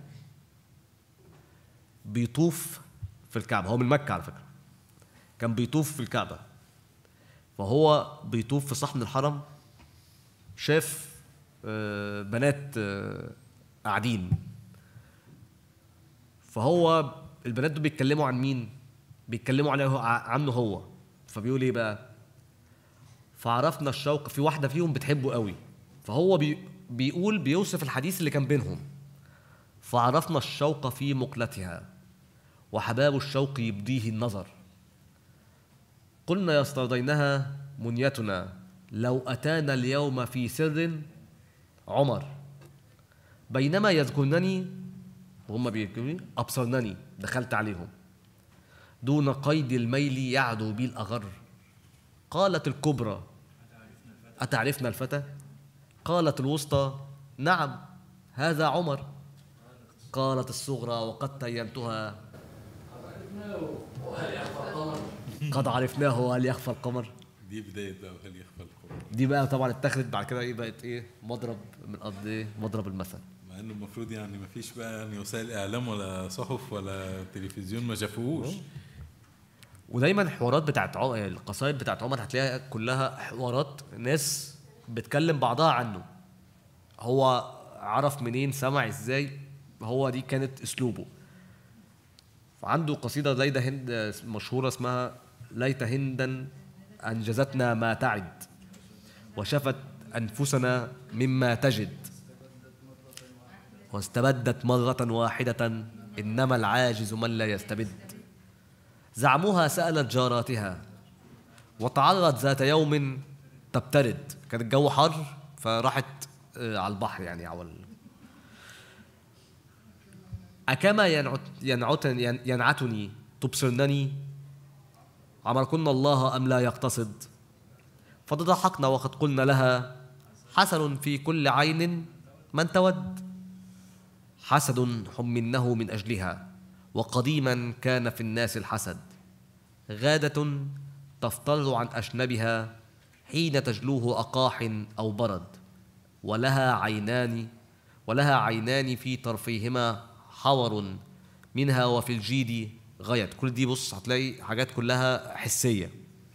بيطوف في الكعبه هو من مكه على فكره كان بيطوف في الكعبه فهو بيطوف في صحن الحرم شاف آه، بنات آه، قاعدين فهو البنات دول بيتكلموا عن مين بيتكلموا عليه هو- عنه هو فبيقول ايه بقى فعرفنا الشوق في واحده فيهم بتحبه قوي فهو بي بيقول بيوصف الحديث اللي كان بينهم فعرفنا الشوق في مقلتها وحباب الشوق يبديه النظر قلنا يسترضينها منيتنا لو أتانا اليوم في سر عمر بينما يذكرنني وهم بيذكروني أبصرنني دخلت عليهم دون قيد الميل يعدو بي الأغر قالت الكبرى أتعرفنا الفتى؟ قالت الوسطى نعم هذا عمر قالت الصغرى وقد تيمتها وهل يخفى القمر؟ قد عرفناه وهل يخفى القمر دي بدايه بقى وهل يخفى القمر دي بقى طبعا اتخذت بعد كده ايه بقت ايه مضرب من قصد ايه مضرب المثل مع انه المفروض يعني ما فيش بقى يعني وسائل اعلام ولا صحف ولا تلفزيون ما شافوهوش ودايما الحوارات بتاعت عمر القصائد بتاعت عمر هتلاقيها كلها حوارات ناس بتكلم بعضها عنه هو عرف منين سمع ازاي هو دي كانت اسلوبه عنده قصيدة ليلى هند مشهورة اسمها ليت هندا أنجزتنا ما تعد وشفت أنفسنا مما تجد واستبدت مرة واحدة إنما العاجز من لا يستبد زعموها سألت جاراتها وتعرض ذات يوم تبترد كان الجو حر فراحت آه، على البحر يعني على ال- أكما ينعت ينعت ين- ينعتني تبصرنني عمركن الله أم لا يقتصد فتضحكنا وقد قلنا لها حسن في كل عين من تود حسد حمنه من أجلها وقديما كان في الناس الحسد غادة تفتر عن أشنبها حين تجلوه أقاح أو برد ولها عينان ولها عينان في طرفيهما حور منها وفي الجيد غيت كل دي بص هتلاقي حاجات كلها حسية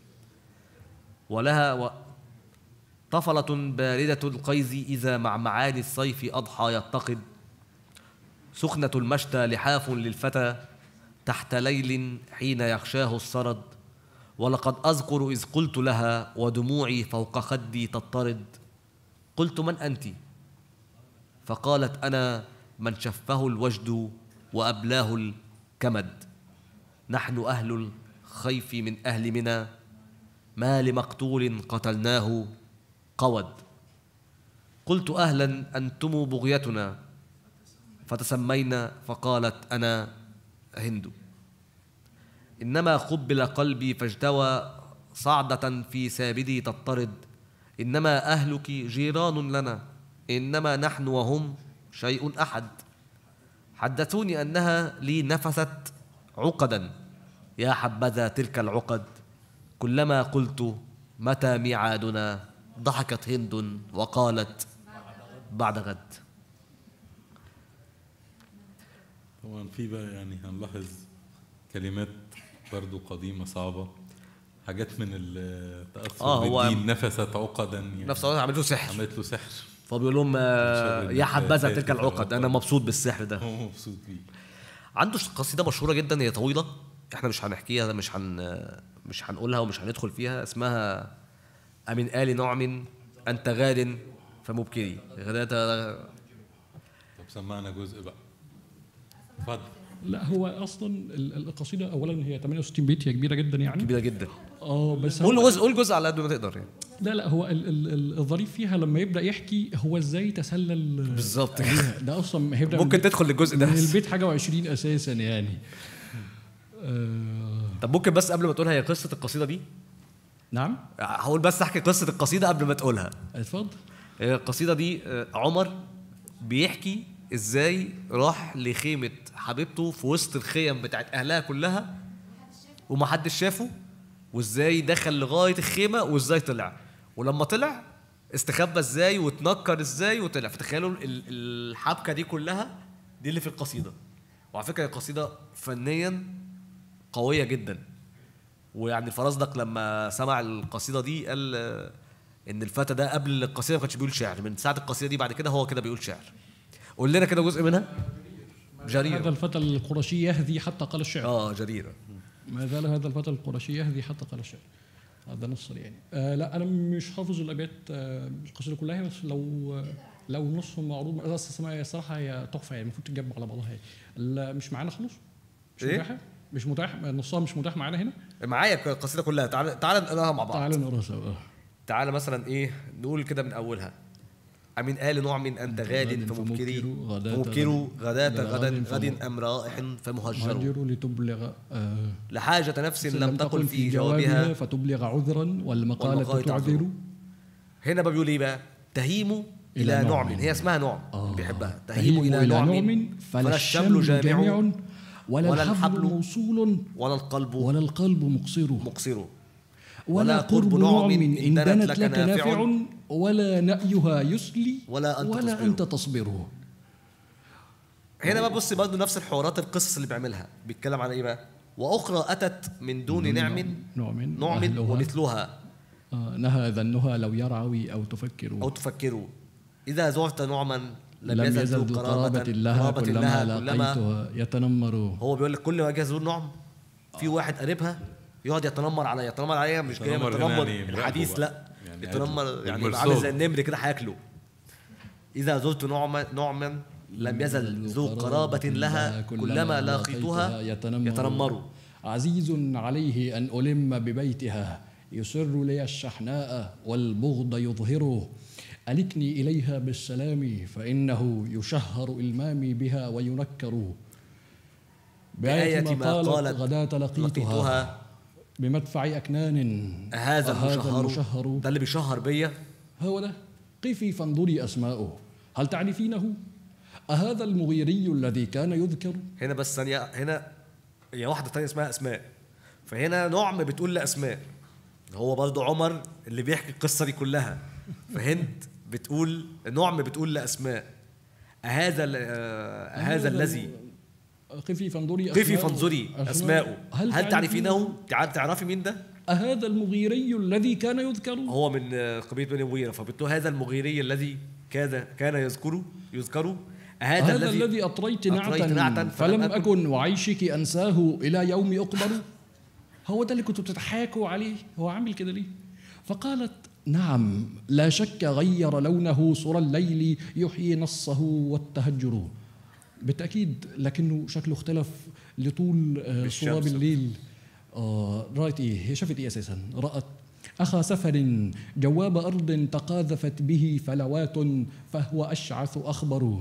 ولها و... طفلة باردة القيز إذا مع معالي الصيف أضحى يتقد سخنة المشتى لحاف للفتى تحت ليل حين يغشاه السرد ولقد أذكر إذ قلت لها ودموعي فوق خدي تضطرد قلت من أنت؟ فقالت أنا من شفه الوجد وأبلاه الكمد نحن أهل الخيف من أهل منى ما لمقتول قتلناه قود قلت أهلا أنتم بغيتنا فتسمينا فقالت أنا هند إنما قبل قلبي فاجتوى صعدة في سابدي تضطرد إنما أهلك جيران لنا إنما نحن وهم شيء أحد حدثوني أنها لي نفست عقدا يا حبذا تلك العقد كلما قلت متى ميعادنا ضحكت هند وقالت بعد غد طبعا في بقى يعني هنلاحظ كلمات برضو قديمة صعبة حاجات من التأثر آه، هو- بالدين نفست عقدا يعني نفس الوقت عملت له سحر عملت له سحر فبيقول لهم آه، شر يا حبذا النفاثات تلك العقد انا مبسوط بالسحر ده هو مبسوط بيه عنده قصيده مشهوره جدا هي طويله احنا مش هنحكيها مش هن مش هنقولها ومش هندخل فيها اسمها أمن آل نعم أنت غاد فمبكري غداة طب سمعنا جزء بقى اتفضل لا هو اصلا ال- القصيده اولا هي 68 بيت هي كبيره جدا يعني كبيرة جدا اه بس قول هو جزء قول جزء على قد ما تقدر يعني لا لا هو ال ال ال الظريف فيها لما يبدا يحكي هو ازاي تسلل بالظبط عليها. ده اصلا هيبدا ممكن من- تدخل للجزء ده من بس. البيت حاجه و20 اساسا يعني آه طب ممكن بس قبل ما تقولها هي قصة القصيدة دي نعم هقول بس احكي قصة القصيدة قبل ما تقولها اتفضل القصيدة دي آه، عمر بيحكي ازاي راح لخيمة حبيبته في وسط الخيم بتاعت اهلها كلها ومحدش شافه وازاي دخل لغاية الخيمة وازاي طلع ولما طلع استخبى ازاي واتنكر ازاي وطلع فتخيلوا ال- الحبكة دي كلها دي اللي في القصيدة وعلى فكرة القصيدة فنيا قوية جدا ويعني الفرزدق لما سمع القصيده دي قال آه، ان الفتى ده قبل القصيده ما كانش بيقول شعر من ساعه القصيده دي بعد كده هو كده بيقول شعر قول لنا كده جزء منها هذا جرير الفتى القرشي يهذي حتى قال الشعر اه جريره ما زال هذا الفتى القرشي يهذي حتى قال الشعر هذا نص يعني آه لا انا مش حافظ الابيات آه القصيده كلها بس لو آه لو نصهم معروض أصل هي الصراحه هي تحفه يعني المفروض تتجمع على بعضها يعني لا، مش معانا خلاص مش إيه؟ متاحه مش متاح نصها مش متاح معانا هنا معايا القصيده كلها تعال تعال نقراها مع بعض تعالوا نقراها سوا تعال مثلا ايه نقول كده من اولها أمن آل نعم أنت غاد فمبكري فمبكر غداة فمبكر غداة غد غدا غد فم- أم رائح فمهجر هاجر لتبلغ آه لحاجة نفس لم تقل في جوابها فتبلغ عذرا والمقالة والمقالة تعذر هنا بقى بيقول ايه بقى تهيم إلى إلى نعم. نعم هي اسمها نعم آه. بيحبها تهيم إلى نعم فلا الشمل جامع ولا ولا الحبل الحبل موصول ولا القلب ولا القلب مقصر مقصر ولا قرب نعم إن دنت لك نافع ولا نأيها يسلي ولا أنت ولا تصبر. أنت تصبره هنا بقى بص برضه نفس الحوارات القصص اللي بيعملها بيتكلم عن ايه بقى واخرى اتت من دون نعم نعم نعم أهلها. ومثلها آه نهى ذنها لو يرعوي أو تفكر او تفكروا اذا زرت نعما لم يزل ذو قرابة لها قرابة كلما كلما لقيتها يتنمر هو بيقول لك كل ما اجي ازور نعم في واحد قريبها يقعد يتنمر عليا يتنمر عليا مش جاي من يتنمر هنا التنمر يعني الحديث مراقبه لا بقى. يعني يتنمر قاعد يعني بالمرصاد. عامل زي النمر كده هياكله اذا زرت نعما نعما لم يزل ذو قرابة لها كلما لاقيتها يتنمر عزيز عليه أن ألم ببيتها يسر لي الشحناء والبغض يظهره ألكني إليها بالسلام فإنه يشهر إلمامي بها وينكر بآية ما قالت غداة لقيتها لقيتها بمدفع أكنان هذا المشهر المشهر ده اللي بيشهر بيا هو ده قفي فانظري أسماؤه هل تعرفينه؟ أهذا المغيري الذي كان يذكر؟ هنا بس ثانية هنا هي واحدة تانية اسمها أسماء فهنا نعم بتقول لأسماء هو برضو عمر اللي بيحكي القصة دي كلها فهند بتقول نعم بتقول لأسماء أهذا ال- آه، هذا الذي قفي فانظري قفي أسماؤه- فانظري أسماءه هل تعرفينه؟ تع- تعرفي مين ده؟ أهذا المغيري الذي كان يذكر؟ هو من آه، قبيلة بني مغيرة فبتقول هذا المغيري الذي كان كان يذكره يذكره هذا, هذا الذي أطريت نعتا, أطريت نعتاً فلم فلم أكن وعيشك أنساه إلى يوم يقبر هو ده اللي كنتوا بتضحكوا عليه هو عامل كده ليه فقالت نعم لا شك غير لونه صرى الليل يحيي نصه والتهجر بالتأكيد لكنه شكله اختلف لطول آه، بالشمس. صواب الليل آه رأت إيه هي شافت إيه أساسا رأت أخا سفر جواب أرض تقاذفت به فلوات فهو أشعث أخبر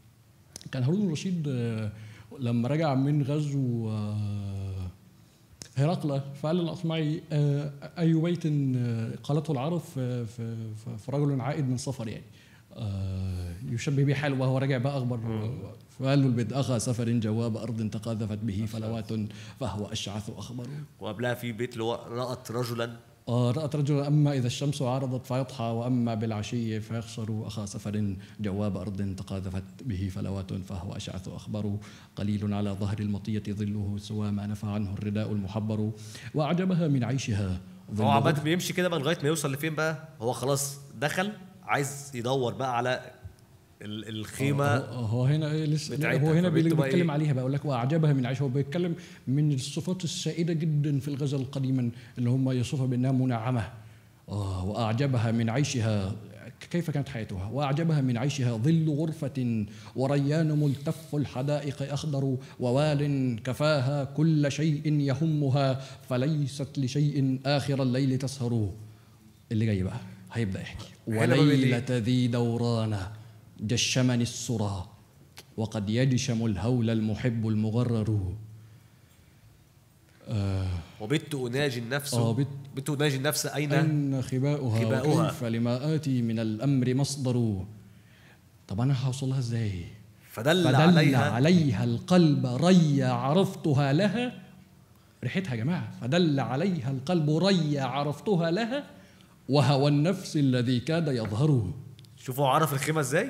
كان هارون الرشيد آه، لما رجع من غزو آه، هرقل فقال للأصمعي آه، أي بيت آه، قالته العرب في, في, في- في رجل عائد من سفر يعني آه، يشبه به حاله وهو راجع بقى أخبر فقال له البيت أخا سفر جواب أرض تقاذفت به فلوات فهو أشعث أخبر وقبلها في بيت اللي هو رأت رجلا آه، رأت رجلا أما إذا الشمس عرضت فيضحى وأما بالعشي فيخسر أخا سفر جواب أرض تقاذفت به فلوات فهو أشعث أخبر قليل على ظهر المطية ظله سوى ما نفى عنه الرداء المحبر وأعجبها من عيشها ظل هو عمال غد- بيمشي كده بقى لغايه ما يوصل لفين بقى هو خلاص دخل عايز يدور بقى على ال- الخيمه هو هو هنا إيه لسه لا، بتاعتها، هو هنا فبنته بقى بيتكلم إيه؟ عليها بقول لك واعجبها من عيشها هو بيتكلم من الصفات السائده جدا في الغزل قديما اللي هم يصفها بانها منعمه آه واعجبها من عيشها كيف كانت حياتها واعجبها من عيشها ظل غرفه وريان ملتف الحدائق اخضر ووال كفاها كل شيء يهمها فليست لشيء اخر الليل تسهر اللي جاي بقى هيبدا يحكي هنا بقى بيقول إيه؟ وليله ذي دوران جشمني السرى وقد يجشم الهول المحب المغرر آه وبت اناجي النفس آه، بت- بت اناجي النفس اين أين خباؤها, خباؤها. وكيف لما آتي من الأمر مصدر طب أنا هوصلها إزاي فدل, فدل عليها عليها القلب ري عرفتها لها ريحتها يا جماعة فدل عليها القلب ري عرفتها لها وهوى النفس الذي كاد يظهره شوفوا عرف الخيمه ازاي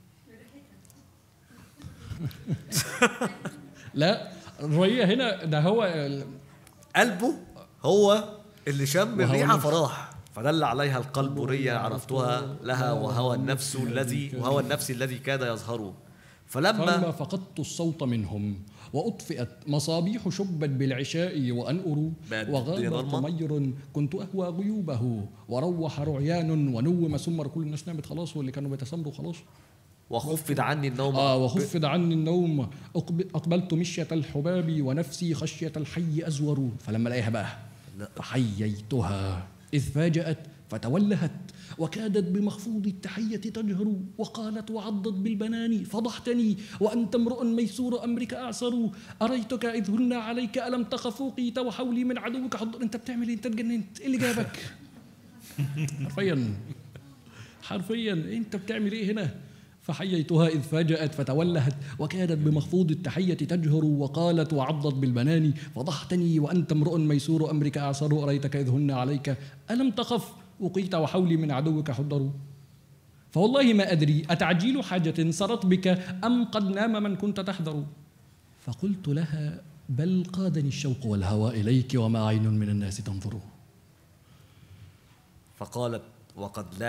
لا الرية هنا ده هو ال- قلبه هو اللي شم وهوى الريحه النفس. فراح فدل عليها القلب ريا عرفتها لها وهوى النفس الذي وهوى النفس الذي كاد يظهر فلما فلما فقدت الصوت منهم وأطفئت مصابيح شبت بالعشاء وأنؤر بعد وغاب ضرمة. طمير كنت أهوى غيوبه وروح رعيان ونوم سمر كل الناس نامت خلاص واللي كانوا بيتسمروا خلاص وخفض عني النوم آه وخفض عني النوم أقب- أقبلت مشية الحباب ونفسي خشية الحي أزور فلما لقيها بقى فحييتها إذ فاجأت فتولهت وكادت بمخفوض التحية تجهر وقالت وعضت بالبنان فضحتني وأنت امرؤ ميسور أمرك أعسر أريتك إذ هن عليك ألم تخف وقيت وحولي من عدوك حضر أنت بتعمل إيه؟ أنت اتجننت إيه اللي جابك حرفيا حرفيا انت بتعمل ايه هنا فحييتها اذ فاجات فتولهت وكادت بمخفوض التحيه تجهر وقالت وعضت بالبنان فضحتني وانت امرؤ ميسور امرك اعصر اريتك اذ هن عليك الم تخف وقيت وحولي من عدوك حضر فوالله ما ادري اتعجيل حاجه سرت بك ام قد نام من كنت تحذر فقلت لها بل قادني الشوق والهوى اليك وما عين من الناس تنظر فقالت وقد لانت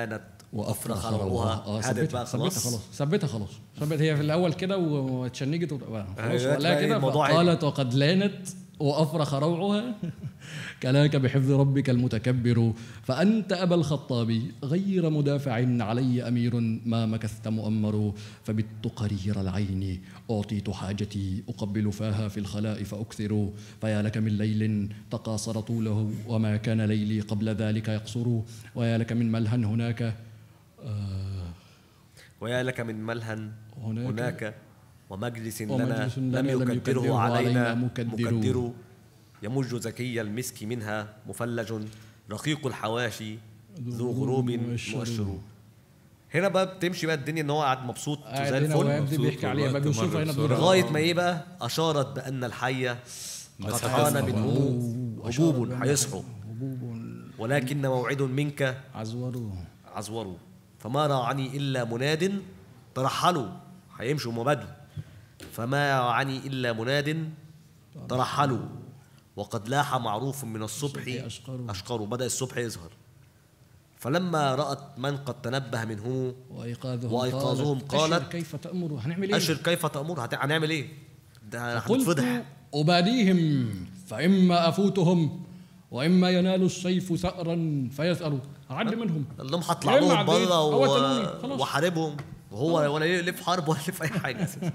وافرخ روعها. روعها اه هدت ثبتها بقى ثبتها خلاص خلاص ثبتها خلاص ثبت هي في الاول كده واتشنجت وت- بقى خلاص دلوقتي ولا بقى كده الموضوع قالت وقد لانت وافرخ روعها كلاك بحفظ ربك المتكبر فانت ابا الخطاب غير مدافع علي امير ما مكثت مؤمر فبت قرير العين اعطيت حاجتي اقبل فاها في الخلاء فاكثر فيا لك من ليل تقاصر طوله وما كان ليلي قبل ذلك يقصر ويا لك من ملهى هناك آه ويا لك من ملهى هناك هناك ومجلس لنا ومجلس لم لنا لم يكدره يكدره علينا علينا مكدر. مكدر يمج زكي المسك منها مفلج رقيق الحواشي ذو غروب مؤشر. مؤشر هنا بقى بتمشي بقى الدنيا ان هو قاعد مبسوط قاعد زي هنا الفل ويبدي مبسوط بيحكي عليها بقى والوقت بيوصفها مر هنا بسرعة. بدون لغايه ما ايه بقى اشارت بان الحي قد حان من هبوب هيصحوا هبوب ولكن موعد منك عزور عزوروا فما راعني إلا مناد ترحلوا هيمشوا هم بدو فما راعني إلا مناد ترحلوا وقد لاح معروف من الصبح الصبح أشقروا. أشقروا بدأ الصبح يظهر فلما رأت من قد تنبه منهم وايقاظهم وأيقاظهم قالت أشر كيف تامر هنعمل ايه أشر كيف تأمر هت- هنعمل إيه ده قلت هنتفضح أباديهم فإما أفوتهم وإما ينال السيف ثأرا فيسألوا أعد منهم قال لهم هطلع يا إما لهم عديت بره أو و... قتلوني. خلاص. وحاربهم وهو ولا ليه في حرب ولا ليه في أي حاجة أساسا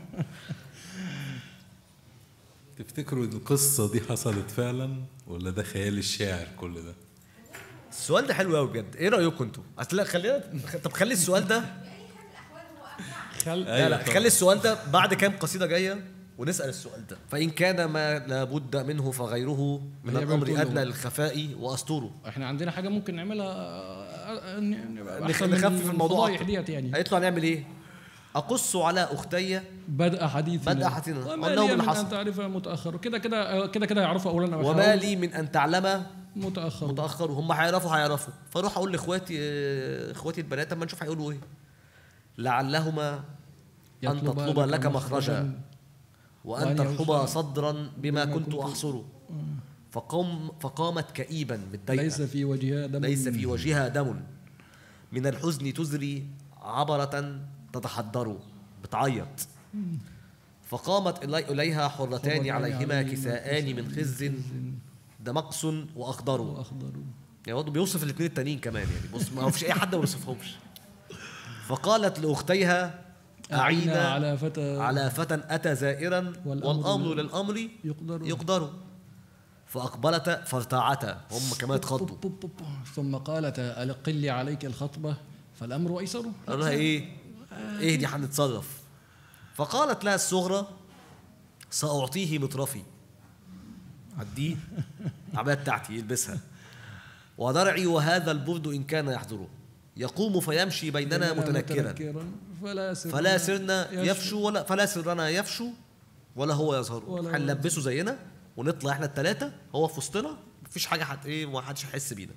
تفتكروا القصة دي حصلت فعلا ولا ده خيال الشاعر كل ده؟ السؤال ده حلو قوي بجد ايه رايكم انتوا اصل لا، خلينا طب خلي السؤال ده خل... لا لا طبعا. خلي السؤال ده بعد كام قصيده جايه ونسال السؤال ده فان كان ما لابد منه فغيره من هي الامر بتقول ادنى له. للخفاء واستوره احنا عندنا حاجة ممكن نعملها آه، آه، ن- نبقى نخ- أحسن من نخفف الموضوع الفضايح أكتر. ديت يعني قالت له هنعمل ايه اقص على اختي بدأ حديثنا بدأ حديثنا. وما قلنا لي اللي من حصل. أن تعرفها متأخر كده كده كده كده يعرفوا أولا وما لي من ان تعلم متأخر متاخر هم هيعرفوا هيعرفوا فاروح اقول لاخواتي آه، اخواتي البنات اما نشوف هيقولوا ايه لعلهما ان يطلب تطلب لك مخرجا وأن وأن ترحب يوسع صدرا بما بما كنت كنت- أحصر فقام فقامت كئيبا متضايقة ليس في وجهها دم ليس في وجهها دم من الحزن تزري عبرة تتحدر بتعيط فقامت إلي إليها حرتان حرتان عليهما عليهما كساءان من خز دمقس وأخضر وأخضر يعني برضه بيوصف الاثنين التانيين كمان يعني بص ما فيش أي حد ما بيوصفهمش فقالت لأختيها أعينا أعينا على فتى على فتى أتى زائرا والأمر والأمر لل- للأمر يقدر يقدر فأقبلتا فارتعتا هم كمان اتخضوا بوب بوب بوب. ثم قالت ألقل لي عليك الخطبة فالأمر أيسر قالوا لها إيه إيه دي هنتصرف فقالت لها الصغرى سأعطيه مطرفي عديه العباية بتاعتي يلبسها ودرعي وهذا البرد إن كان يحضره يقوم فيمشي بيننا متنكرا فلا سرنا فلا سرنا يفشو ولا فلا سرنا يفشو ولا هو يظهر ولا هو هنلبسه زينا ونطلع احنا الثلاثه هو في وسطنا مفيش حاجه حد ايه ما حدش هيحس بينا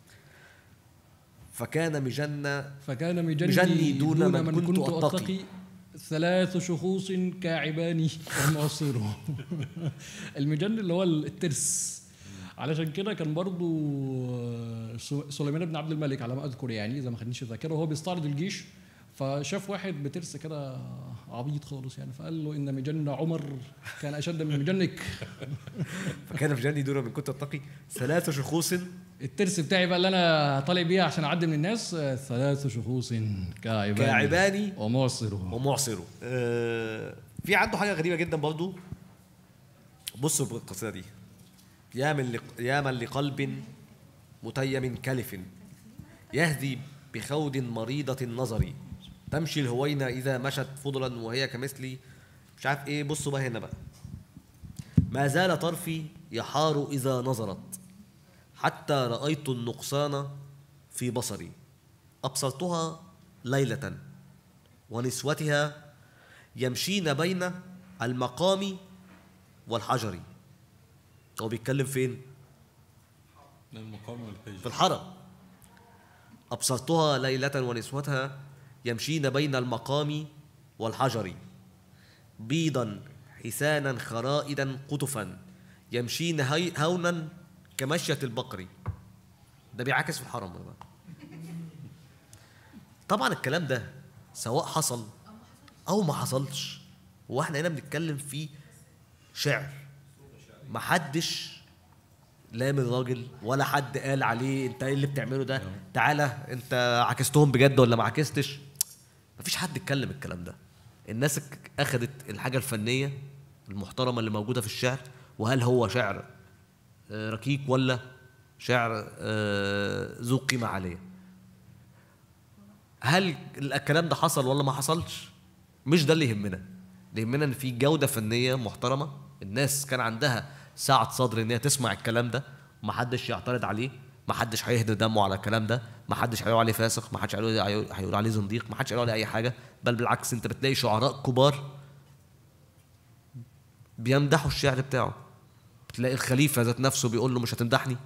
فكان مجنة فكان مجني, مجني دون دون, من من, كنت كنت أتقي. أتقي ثلاث شخوص كاعبان ومعصره المجن اللي هو الترس علشان كده كان برضو آه، سو- سليمان بن عبد الملك على ما اذكر يعني اذا ما خدنيش الذاكره وهو بيستعرض الجيش فشاف واحد بترس كده عبيط خالص يعني فقال له ان مجن عمر كان اشد من مجنك فكان مجني دون من كنت اتقي ثلاث شخوص الترس بتاعي بقى اللي انا طالع بيه عشان اعدي من الناس آه، ثلاث شخوص كاعبان كاعبان ومعصره ومعصره آه في عنده حاجه غريبه جدا برضو بصوا بالقصيده دي يا من لق... يا من لقلب متيم كلف يهدي بخود مريضة النظر تمشي الهوينة إذا مشت فضلا وهي كمثلي مش عارف إيه بصوا بقى هنا بقى ما زال طرفي يحار إذا نظرت حتى رأيت النقصان في بصري أبصرتها ليلة ونسوتها يمشين بين المقام والحجر هو بيتكلم فين؟ المقام والحج في الحرم أبصرتها ليلة ونسوتها يمشين بين المقام والحجر بيضا حسانا خرائدا قطفا يمشين هي هونا كمشية البقر ده بيعاكس في الحرم بقى طبعا الكلام ده سواء حصل او ما حصلش هو احنا هنا بنتكلم في شعر محدش لام الراجل ولا حد قال عليه انت ايه اللي بتعمله ده تعالى انت عكستهم بجد ولا ما عكستش مفيش حد اتكلم الكلام ده الناس اك- اخذت الحاجه الفنيه المحترمه اللي موجوده في الشعر وهل هو شعر آه، ركيك ولا شعر آه، ذو قيمه عاليه هل الكلام ده حصل ولا ما حصلش مش ده اللي يهمنا اللي يهمنا ان في جوده فنيه محترمه الناس كان عندها سعه صدر ان هي تسمع الكلام ده ومحدش يعترض عليه محدش هيهدر دمه على الكلام ده محدش هيقول عليه فاسق محدش هيقول هيقول عليه زنديق محدش هيقول عليه اي حاجه بل بالعكس انت بتلاقي شعراء كبار بيمدحوا الشعر بتاعه بتلاقي الخليفه ذات نفسه بيقول له مش هتمدحني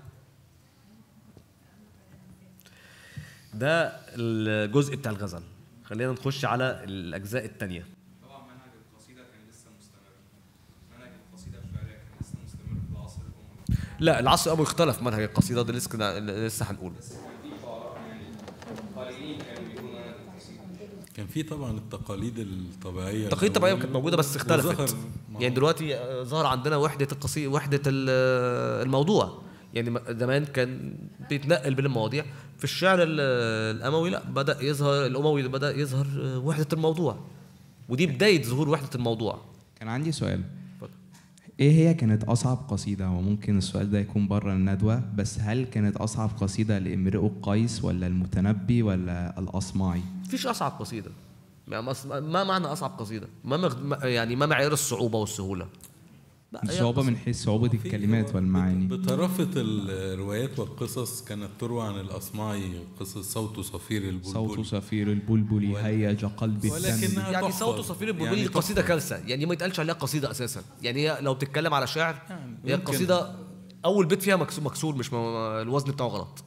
ده الجزء بتاع الغزل خلينا نخش على الاجزاء الثانيه طبعا منهج القصيده كان لسه مستمر منهج القصيده الشعريه كان لسه مستمر في العصر الاموي لا العصر الاموي اختلف منهج القصيده ده لسه كنا- لسه هنقوله بس كان في شعراء يعني قليلين كانوا بيقولوا منهج القصيده كان في طبعا التقاليد الطبيعيه التقاليد الطبيعيه كانت موجوده بس اختلفت وظهر- ما هو- يعني دلوقتي آه، ظهر عندنا وحده القصيده وحده ال- آه، الموضوع يعني م- زمان كان بيتنقل بين المواضيع في الشعر ال- الاموي لا بدا يظهر الاموي بدا يظهر آه، وحده الموضوع ودي بدايه ظهور وحده الموضوع كان عندي سؤال اتفضل. ايه هي كانت اصعب قصيده وممكن السؤال ده يكون بره الندوه بس هل كانت اصعب قصيده لامرئ قيس ولا المتنبي ولا الاصمعي مفيش اصعب قصيده ما ما- ما معنى اصعب قصيده ما مغ- ما- يعني ما معيار الصعوبه والسهوله لا، هي الصعوبه من حيث صعوبه في- الكلمات هو والمعاني بطرافة الروايات والقصص كانت تروى عن الأصمعي قصص صوت صفير البلبل صوت صفير البلبل هيج قلبي التم ولكنها يعني تحفظ. صوت صفير البلبلي يعني يعني قصيده تحفظ. كارثه يعني ما يتقالش عليها قصيده اساسا يعني هي لو بتتكلم على شعر يعني هي يمكن- قصيده اول بيت فيها مكسور مكسور مش م- الوزن بتاعه غلط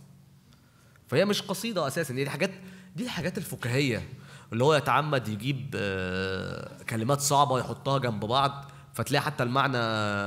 فهي مش قصيده اساسا دي الحاجات دي الحاجات الفكاهيه اللي هو يتعمد يجيب آه، كلمات صعبه ويحطها جنب بعض فتلاقي حتى المعنى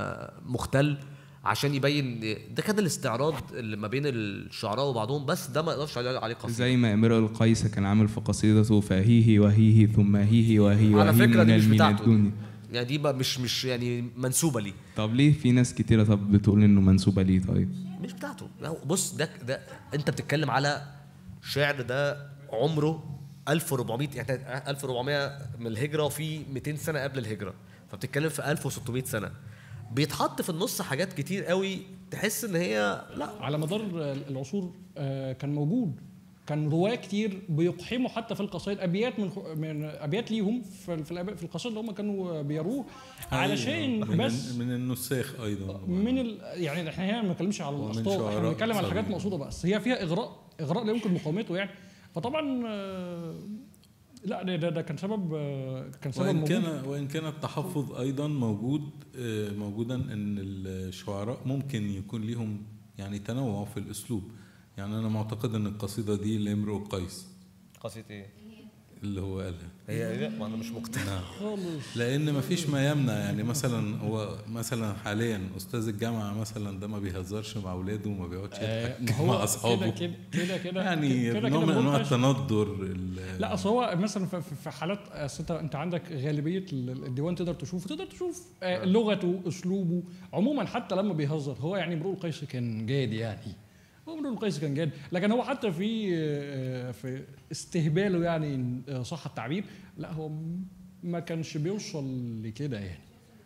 مختل عشان يبين ده كان الاستعراض اللي ما بين الشعراء وبعضهم بس ده ما يقدرش عليه عليه قصيده زي ما امرؤ القيس كان عامل في قصيدته فهيه وهيه ثم هيه وهي على وهي فكره دي من مش من بتاعته دي. الدنيا يعني دي بقى مش مش يعني منسوبه ليه طب ليه في ناس كتيره طب بتقول انه منسوبه ليه طيب مش بتاعته لا هو بص ده ده انت بتتكلم على شعر ده عمره 1400 يعني 1400 من الهجره وفي 200 سنه قبل الهجره فبتتكلم في 1600 سنه بيتحط في النص حاجات كتير قوي تحس ان هي لا على مدار العصور آه، كان موجود كان رواه كتير بيقحموا حتى في القصائد ابيات من من ابيات ليهم في في, الأب- في القصائد اللي هم كانوا بيروه علشان من بس من النساخ أيضا من ال... يعني احنا هنا ما بنتكلمش على ومن الاخطاء احنا شعراء بنتكلم على حاجات سابقين. مقصوده بس هي فيها اغراء اغراء لا يمكن مقاومته يعني فطبعا آه، لا ده, ده, ده كان سبب آه، كان سبب وإن موجود. كان وإن كان التحفظ أيضا موجود آه، موجودا إن الشعراء ممكن يكون ليهم يعني تنوع في الأسلوب يعني أنا معتقد إن القصيدة دي لامرؤ قيس قصيده ايه اللي هو قالها هي لا ما انا مش مقتنع خالص لان مفيش ما يمنع يعني مثلا هو مثلا حاليا استاذ الجامعه مثلا ده ما بيهزرش مع اولاده وما بيقعدش آه، ما يضحك هو مع كده اصحابه كده كده كده يعني كده نوع كده من انواع بقول التندر ال- لا اصل هو مثلا في- في في حالات أصل انت انت عندك غالبيه ال- الديوان تقدر تشوفه تقدر تشوف آه، لغته اسلوبه عموما حتى لما بيهزر هو يعني امرؤ القيس كان جاد يعني هو امرؤ القيس كان جاد لكن هو حتى في آه، في استهباله يعني إن صح التعبير لا هو م- ما كانش بيوصل لكده يعني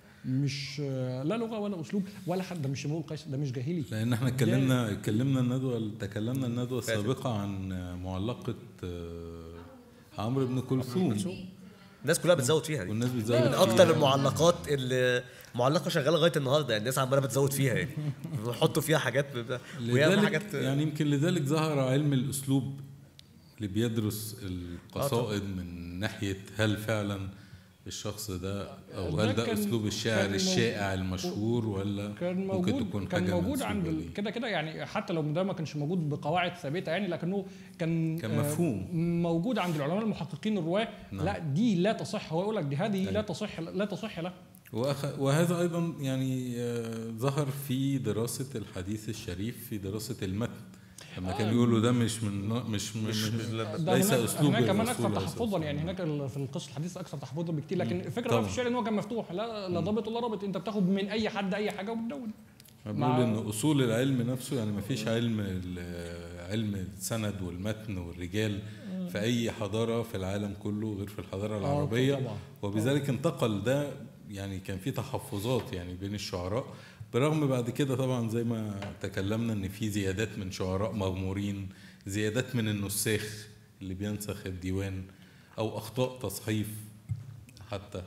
مش آه، لا لغه ولا اسلوب ولا حد ده مش امرؤ القيس ده مش جاهلي لان احنا اتكلمنا اتكلمنا الندوه تكلمنا الندوه السابقه عن معلقه آه، عمرو بن كلثوم الناس كلها بتزود فيها دي والناس بتزود من فيها. اكتر المعلقات اللي معلقه شغاله لغايه النهارده يعني الناس عماله بتزود فيها يعني بيحطوا فيها حاجات بيبقى- ويعمل لذلك حاجات يعني يمكن لذلك ظهر علم الاسلوب اللي بيدرس القصائد من ناحيه هل فعلا الشخص ده او ده هل ده كان- اسلوب الشاعر كان الشائع موجود- المشهور ولا كان ممكن موجود تكون كان حاجه موجود عند منسوبة ال- ليه. كده كده يعني حتى لو ده ما كانش موجود بقواعد ثابته يعني لكنه كان كان آه، مفهوم. موجود عند العلماء المحققين الرواه نعم. لا دي لا تصح هو يقول لك دي هذه لا تصح لا تصح له وأخ... وهذا ايضا يعني آه، ظهر في دراسه الحديث الشريف في دراسه المتن لما كانوا يقولوا ده مش من مش من مش ده ليس هناك اسلوب هناك كمان الرسول اكثر عليه الصلاة تحفظا يعني والسلام. هناك ال- في القصه الحديث اكثر تحفظا بكتير لكن الفكره طبعا. بقى في الشعر ان هو كان مفتوح لا لا ضابط ولا رابط انت بتاخد من اي حد اي حاجه وبتدون بنقول مع- ان اصول العلم نفسه يعني ما فيش علم ال- علم السند والمتن والرجال في اي حضاره في العالم كله غير في الحضاره العربيه طبعا. وبذلك انتقل ده يعني كان في تحفظات يعني بين الشعراء برغم بعد كده طبعا زي ما تكلمنا ان في زيادات من شعراء مغمورين زيادات من النساخ اللي بينسخ الديوان او اخطاء تصحيف حتى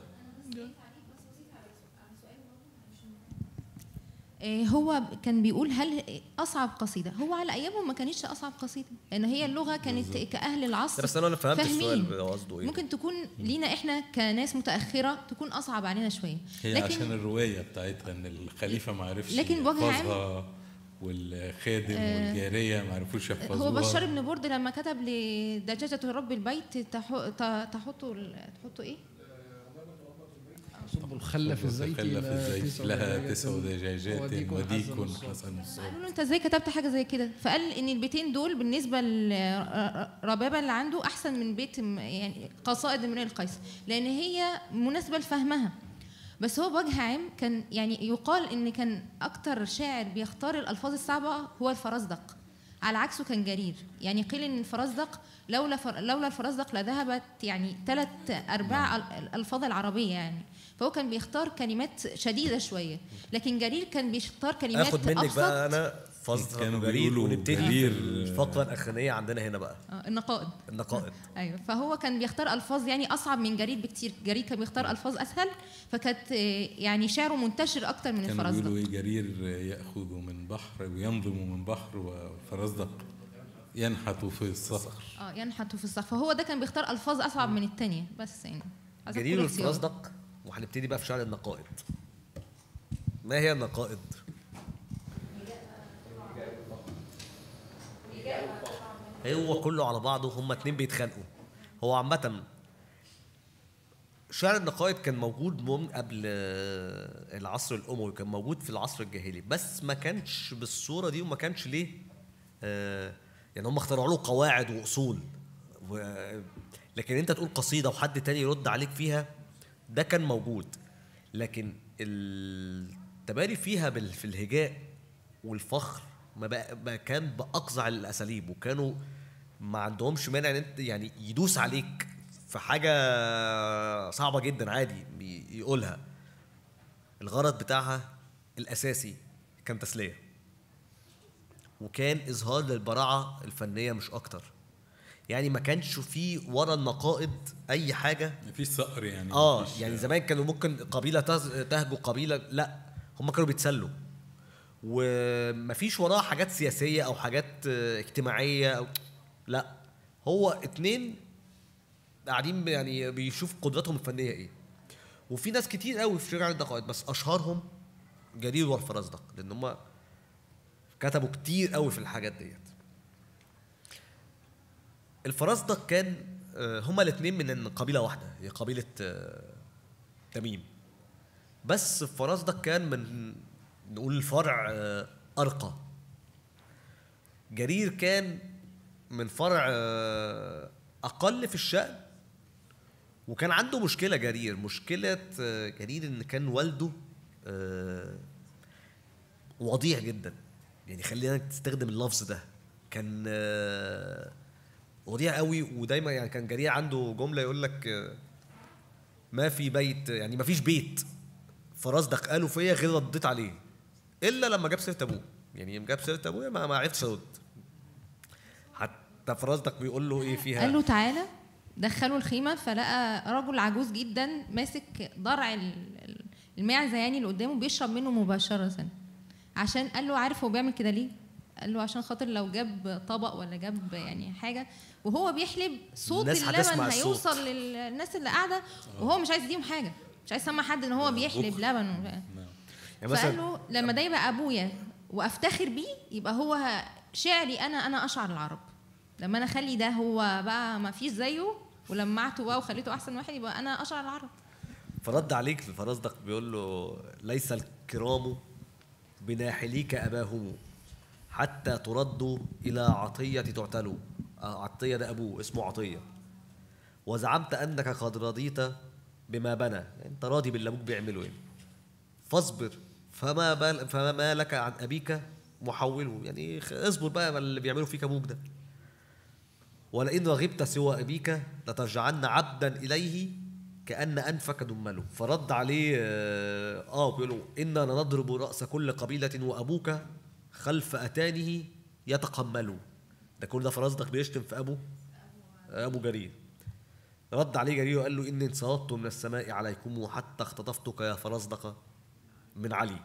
آه، هو كان بيقول هل اصعب قصيده هو على ايامه ما كانتش اصعب قصيده لان هي اللغه كانت كاهل العصر بس انا ولا فهمت فاهمين. السؤال هو قصده ايه ممكن تكون لينا احنا كناس متاخره تكون اصعب علينا شويه هي لكن عشان الروايه بتاعتها ان الخليفه ما عرفش لكن بوجه عام- يحفظها والخادم آه، والجاريه ما عرفوش يحفظوها هو بشار بن برد لما كتب لدجاجة رب البيت تح- ت- تحطوا ال- تحطوا ايه؟ صب الخل في الزيت خلى في إلى الزيت تسع لها دجاجات تسع دجاجات وديك وديك حسن الصوت. حسن الصوت قالوا له انت ازاي كتبت حاجه زي كده؟ فقال ان البيتين دول بالنسبه للربابه اللي عنده احسن من بيت م- يعني قصائد امرئ القيس لان هي مناسبه لفهمها بس هو بوجه عام كان يعني يقال ان كان اكتر شاعر بيختار الالفاظ الصعبه هو الفرزدق على عكسه كان جرير يعني قيل ان الفرزدق لولا فر... لولا الفرزدق لذهبت يعني ثلاث ارباع ال- الالفاظ العربيه يعني فهو كان بيختار كلمات شديده شويه لكن جرير كان بيختار كلمات اخد منك أبسط. بقى انا فصل كانوا جرير بيقولوا ونبتدي جرير. الفقره الاخرانيه عندنا هنا بقى آه، النقائد النقائد ايوه فهو كان بيختار الفاظ يعني اصعب من جرير بكتير جرير كان بيختار الفاظ اسهل فكانت آه، يعني شعره منتشر اكتر من كانوا بيقولوا الفرزدق ايه جرير ياخذ من بحر وينظم من بحر وفرزدق ينحت في الصخر اه ينحت في الصخر فهو ده كان بيختار الفاظ اصعب من الثانيه بس يعني عايزة جرير أقول اختيار. والفرزدق وهنبتدي بقى في شعر النقائد ما هي النقائد هو كله على بعضه هما اتنين بيتخانقوا هو عامة شعر النقائد كان موجود من قبل آه، العصر الأموي كان موجود في العصر الجاهلي بس ما كانش بالصورة دي وما كانش ليه آه، يعني هم اخترعوا له قواعد وأصول و... لكن انت تقول قصيدة وحد تاني يرد عليك فيها ده كان موجود لكن التباري فيها بال... في الهجاء والفخر ما بقى, بقى كان باقصى الاساليب وكانوا ما عندهمش مانع ان انت يعني يدوس عليك في حاجه صعبه جدا عادي بي- يقولها الغرض بتاعها الاساسي كان تسليه وكان اظهار للبراعه الفنيه مش اكتر يعني ما كانش فيه ورا النقائد اي حاجه مفيش صقر يعني اه مفيش- يعني زمان كانوا ممكن قبيله تز- تهجو قبيله لا هم كانوا بيتسلوا ومفيش وراها حاجات سياسيه او حاجات آه، اجتماعيه أو لا هو اتنين قاعدين يعني بيشوف قدراتهم الفنيه ايه وفي ناس كتير قوي في شارع الدقائق بس اشهرهم جرير والفرزدق لان هم كتبوا كتير قوي في الحاجات ديت الفرزدق كان آه، هما الاثنين من قبيله واحده هي قبيله آه، تميم بس الفرزدق كان من نقول الفرع آه، ارقى جرير كان من فرع آه، اقل في الشأن وكان عنده مشكله جرير مشكله آه، جرير ان كان والده آه، وضيع جدا يعني خلينا تستخدم اللفظ ده كان آه، وضيع قوي ودايما يعني كان جرير عنده جمله يقول لك آه، ما في بيت يعني ما فيش بيت فرزدق قالوا فيا غير رديت عليه الا لما جاب سيره ابوه يعني لما جاب سيره ابويا ما ما عرفتش ارد حتى فرزدق بيقول له ايه فيها قال له تعالى دخلوا الخيمه فلقى رجل عجوز جدا ماسك ضرع ال- ال- المعزه يعني اللي قدامه بيشرب منه مباشره عشان قال له عارف هو بيعمل كده ليه؟ قال له عشان خاطر لو جاب طبق ولا جاب يعني حاجه وهو بيحلب صوت الناس اللبن هتسمع الصوت. هيوصل للناس اللي قاعده وهو مش عايز يديهم حاجه مش عايز يسمع حد ان هو بيحلب لبن و... يعني فقال مثلا له لما ده يبقى ابويا وافتخر بيه يبقى هو شعري انا انا اشعر العرب لما انا اخلي ده هو بقى ما فيش زيه ولمعته بقى وخليته احسن واحد يبقى انا اشعر العرب فرد عليك الفرزدق بيقول له ليس الكرام بناحليك اباهم حتى تردوا إلى عطية تعتلوا آه، عطية ده أبوه اسمه عطية وزعمت أنك قد رضيت بما بنى يعني أنت راضي باللي أبوك بيعمله يعني فاصبر فما بال فما ما لك عن أبيك محوله يعني خ- اصبر بقى على اللي بيعمله فيك أبوك ده ولئن رغبت سوى أبيك لترجعن عبدا إليه كأن أنفك دمله فرد عليه آه, آه بيقول له إنا لنضرب رأس كل قبيلة وأبوك خلف أتانه يتقمل ده كل ده فرزدق بيشتم في أبو أبو جرير رد عليه جرير وقال له إني انصرفت من السماء عليكم حتى اختطفتك يا فرزدق من علي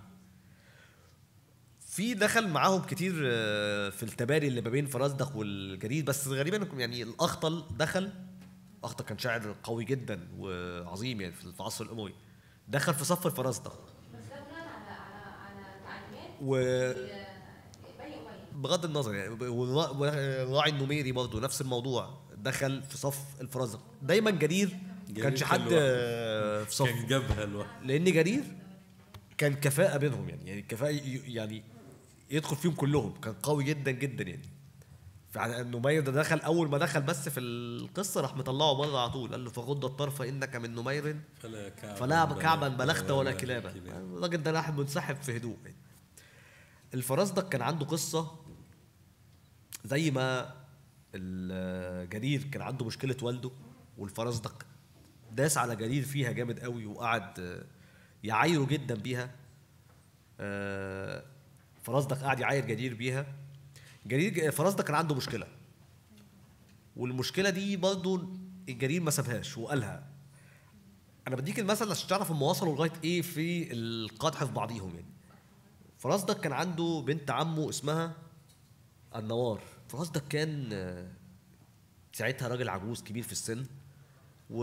في دخل معاهم كتير آه، في التباري اللي ما بين فرزدق والجرير بس غريبا انكم يعني الاخطل دخل اخطل كان شاعر قوي جدا وعظيم يعني في العصر الاموي دخل في صف الفرزدق بس ده بناء على على على تعليمات و بني أمية بغض النظر يعني والرا- والراعي النميري برضه نفس الموضوع دخل في صف الفرزدق دايما جرير جرير كانش كان حد لوحده. آه، في صف كان جابها لوحده لان جرير كان كفاءه بينهم يعني يعني كفاءه ي- يعني يدخل فيهم كلهم كان قوي جدا جدا يعني فعلى انه نمير ده دخل اول ما دخل بس في القصه راح مطلعه بره على طول قال له فغض الطرف انك من نمير فلا كعبا فلا كعبا بلغت بلغت ولا كلابا الراجل ده راح منسحب في هدوء يعني. الفرزدق كان عنده قصه زي ما الجرير كان عنده مشكله والده والفرزدق داس على جرير فيها جامد قوي وقعد آه، يعايره جدا بيها آه، فرزدق قعد يعاير جرير بيها جرير فرزدق كان عنده مشكله والمشكله دي برضه الجرير ما سابهاش وقالها انا بديك المثل عشان تعرف هم وصلوا لغايه ايه في القدح في بعضيهم يعني فرزدق كان عنده بنت عمه اسمها النوار فرزدق كان آه، ساعتها راجل عجوز كبير في السن و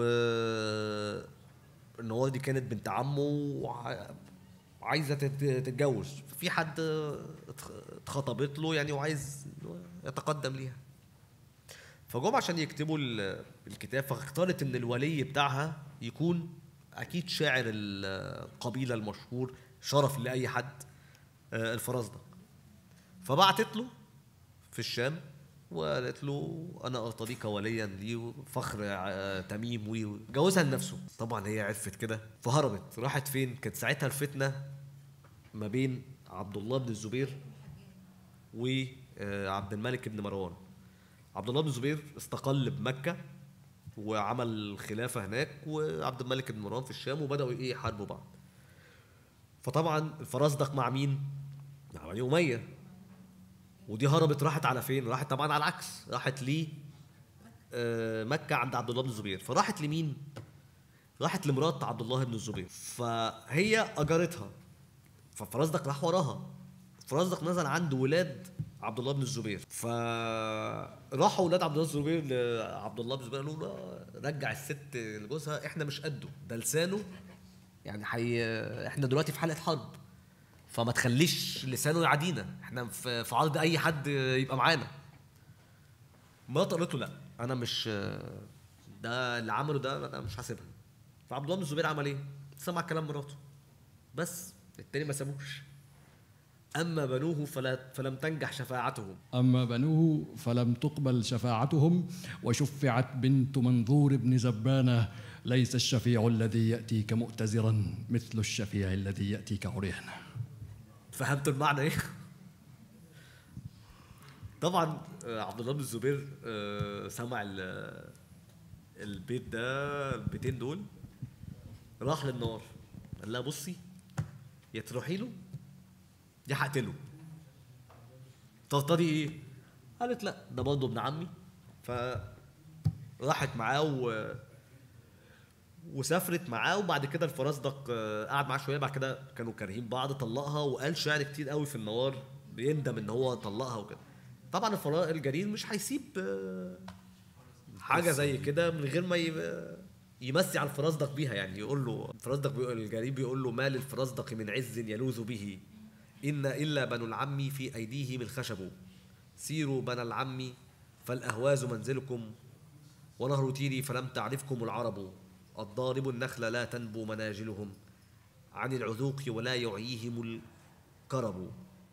النوار دي كانت بنت عمه وع- وعايزه تت- تتجوز في حد اتخ- اتخطبت له يعني وعايز يتقدم ليها فجم عشان يكتبوا ال- الكتاب فاختارت ان الولي بتاعها يكون اكيد شاعر القبيله المشهور شرف لاي حد آه، الفرزدق فبعتت له في الشام وقالت له انا ارتضيك وليا لي فخر آه، تميم وي جوزها لنفسه طبعا هي عرفت كده فهربت راحت فين كانت ساعتها الفتنه ما بين عبد الله بن الزبير وعبد الملك بن مروان عبد الله بن الزبير استقل بمكه وعمل خلافه هناك وعبد الملك بن مروان في الشام وبداوا ايه يحاربوا بعض فطبعا الفرزدق مع مين؟ مع بني اميه ودي هربت راحت على فين؟ راحت طبعا على العكس راحت ل آه، مكه عند عبد الله بن الزبير فراحت لمين؟ راحت لمرات عبد الله بن الزبير فهي اجرتها ففرزدق راح وراها فرزدق نزل عند ولاد عبد الله بن الزبير فراحوا ولاد عبد الله بن الزبير لعبد الله بن الزبير قالوا له رجع الست لجوزها احنا مش قده ده لسانه يعني حي... احنا دلوقتي في حاله حرب فما تخليش لسانه يعادينا احنا في في عرض اي حد يبقى معانا مراته قالت له لا انا مش ده اللي عمله ده انا مش هسيبها فعبد الله بن الزبير عمل ايه؟ سمع كلام مراته بس التاني ما سابوش اما بنوه فلا فلم تنجح شفاعتهم أما بنوه فلم تقبل شفاعتهم وشفعت بنت منظور بن زبانة ليس الشفيع الذي يأتيك مؤتزرا مثل الشفيع الذي يأتيك عريانا فهمت المعنى ايه؟ طبعا آه، عبد الله بن الزبير آه، سمع ال- البيت ده البيتين دول راح للنار قال لها بصي يا تروحي له يا هقتله ترتضي ايه؟ قالت لا ده برضه ابن عمي فراحت معاه و... وسافرت معاه وبعد كده الفرزدق آه، قعد معاه شويه بعد كده كانوا كارهين بعض طلقها وقال شعر كتير قوي في النوار بيندم ان هو طلقها وكده طبعا الفراء الجرير مش هيسيب آه، حاجه زي كده من غير ما ي- يمسي على الفرزدق بيها يعني يقول له الفرزدق بيقول الجرير بيقول له ما للفرزدق من عز يلوذ به ان الا بنو العم في ايديهم الخشب سيروا بنى العم فالاهواز منزلكم ونهر تيري فلم تعرفكم العرب الضارب النخل لا تنبو مناجلهم عن العذوق ولا يعيهم الكرب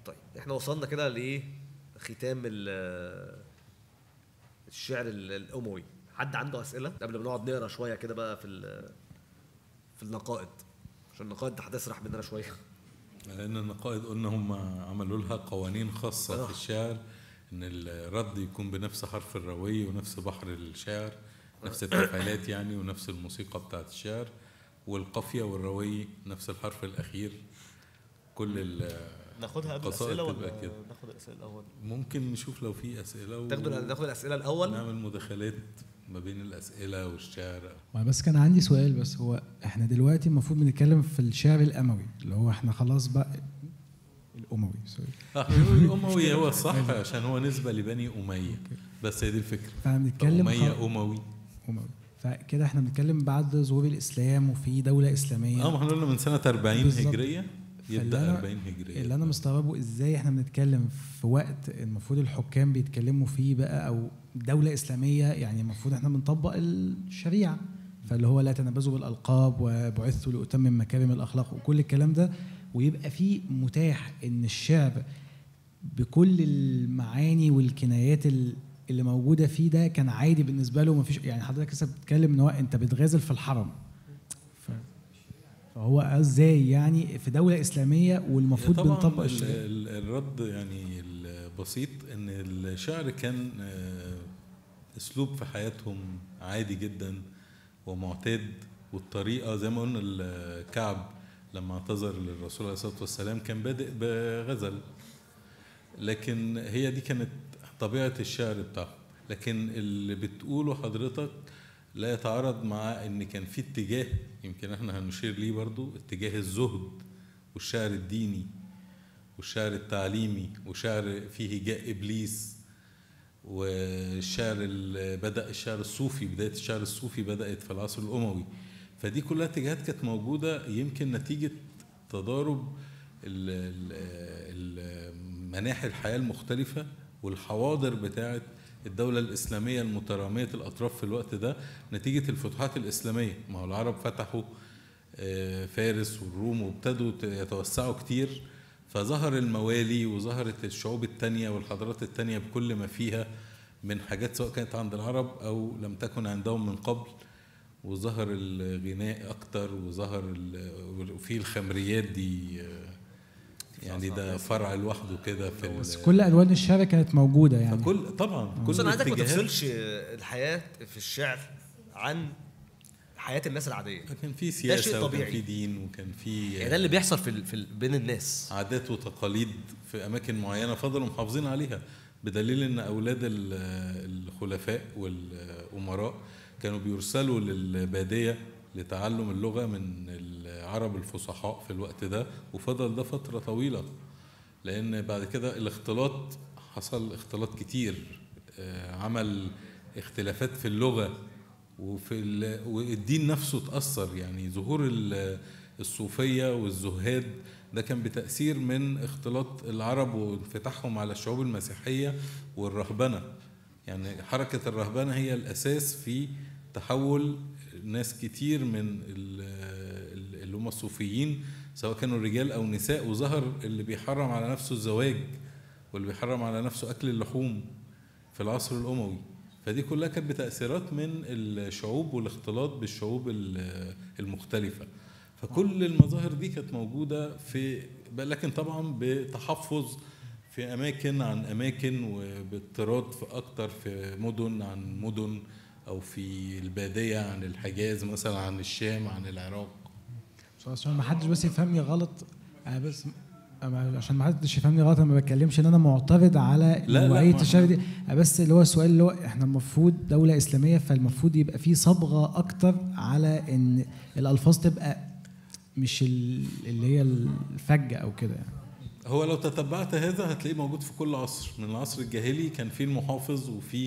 طيب احنا وصلنا كده لايه ختام ال- الشعر ال- الاموي حد عنده اسئله قبل ما نقعد نقرا شويه كده بقى في ال- في النقائد عشان النقائد دي هتسرح مننا شويه لان النقائد قلنا هم عملوا لها قوانين خاصه في الشعر ان الرد يكون بنفس حرف الروي ونفس بحر الشعر نفس التفعيلات يعني ونفس الموسيقى بتاعت الشعر والقافيه والروي نفس الحرف الاخير كل ال- ناخدها قبل القصائد الاسئله تبقى ولا كده. ناخد الاسئله الاول ممكن نشوف لو في اسئله و... تاخدوا ناخد الاسئله الاول نعمل مداخلات ما بين الاسئله والشعر وانا بس كان عندي سؤال بس هو احنا دلوقتي المفروض بنتكلم في الشعر الاموي اللي هو احنا خلاص بقى الاموي سوري احنا بنقول الاموي هو الصح عشان هو نسبه لبني اميه بس هي دي الفكره فبنتكلم اميه خ- اموي اموي فكده احنا بنتكلم بعد ظهور الاسلام وفي دوله اسلاميه اه ما احنا قلنا من سنه 40 بالظبط. هجريه فاللي يبدا أنا- 40 هجريه اللي انا مستغربه ازاي احنا بنتكلم في وقت المفروض الحكام بيتكلموا فيه بقى او دوله اسلاميه يعني المفروض احنا بنطبق الشريعه فاللي هو لا تنابزوا بالالقاب وبعثت لاتمم مكارم الاخلاق وكل الكلام ده ويبقى فيه متاح ان الشعر بكل المعاني والكنايات ال- اللي موجوده فيه ده كان عادي بالنسبه له مفيش يعني حضرتك لسه بتتكلم ان هو انت بتغازل في الحرم ف- فهو ازاي يعني في دوله اسلاميه والمفروض طبعا بنطبق ال- الشريعه ال- الرد يعني البسيط ان الشعر كان آه، اسلوب في حياتهم عادي جدا ومعتاد والطريقه زي ما قلنا الكعب لما اعتذر للرسول عليه الصلاه والسلام كان بادئ بغزل لكن هي دي كانت طبيعه الشعر بتاعهم لكن اللي بتقوله حضرتك لا يتعارض مع ان كان في اتجاه يمكن احنا هنشير ليه برضو اتجاه الزهد والشعر الديني والشعر التعليمي وشعر فيه هجاء ابليس والشعر ال- بدا الشعر الصوفي بدايه الشعر الصوفي بدات في العصر الاموي فدي كلها اتجاهات كانت موجوده يمكن نتيجه تضارب ال- ال- ال- مناحي الحياه المختلفه والحواضر بتاعه الدولة الإسلامية المترامية الأطراف في الوقت ده نتيجة الفتوحات الإسلامية ما هو العرب فتحوا آه، فارس والروم وابتدوا ت- يتوسعوا كتير فظهر الموالي وظهرت الشعوب التانية والحضارات التانية بكل ما فيها من حاجات سواء كانت عند العرب أو لم تكن عندهم من قبل وظهر الغناء أكتر وظهر ال- وفي الخمريات دي آه، يعني ده فرع لوحده كده في ال- بس كل الوان الشعر كانت موجوده يعني فكل طبعا كل بص انا عايزك ما الاتجاهات- تفصلش الحياه في الشعر عن حياه الناس العاديه كان في ده شيء سياسة وكان طبيعي. في دين وكان في يعني ده اللي بيحصل في, ال- في ال- بين الناس عادات وتقاليد في اماكن معينه فضلوا محافظين عليها بدليل ان اولاد ال- الخلفاء والامراء كانوا بيرسلوا للباديه لتعلم اللغه من العرب الفصحاء في الوقت ده وفضل ده فتره طويله لان بعد كده الاختلاط حصل اختلاط كتير آه، عمل اختلافات في اللغه وفي ال- والدين نفسه اتأثر يعني ظهور ال- الصوفية والزهاد ده كان بتأثير من اختلاط العرب وانفتاحهم على الشعوب المسيحية والرهبنة يعني حركة الرهبنة هي الأساس في تحول ناس كتير من ال- ال- اللي هم الصوفيين سواء كانوا رجال أو نساء وظهر اللي بيحرم على نفسه الزواج واللي بيحرم على نفسه أكل اللحوم في العصر الأموي فدي كلها كانت بتأثيرات من الشعوب والاختلاط بالشعوب ال- المختلفة فكل المظاهر دي كانت موجودة في لكن طبعا بتحفظ في أماكن عن أماكن وباضطراد في أكتر في مدن عن مدن أو في البادية عن الحجاز مثلا عن الشام عن العراق بس عشان ما حدش بس يفهمني غلط انا بس أنا عشان ما حدش يفهمني غلط انا ما بتكلمش ان انا معترض على لا، لا، نوعيه ما- الشعر دي أنا بس اللي هو السؤال اللي هو احنا المفروض دوله اسلاميه فالمفروض يبقى في صبغه اكتر على ان الالفاظ تبقى مش ال- اللي هي الفجه او كده يعني هو لو تتبعت هذا هتلاقيه موجود في كل عصر من العصر الجاهلي كان في المحافظ وفي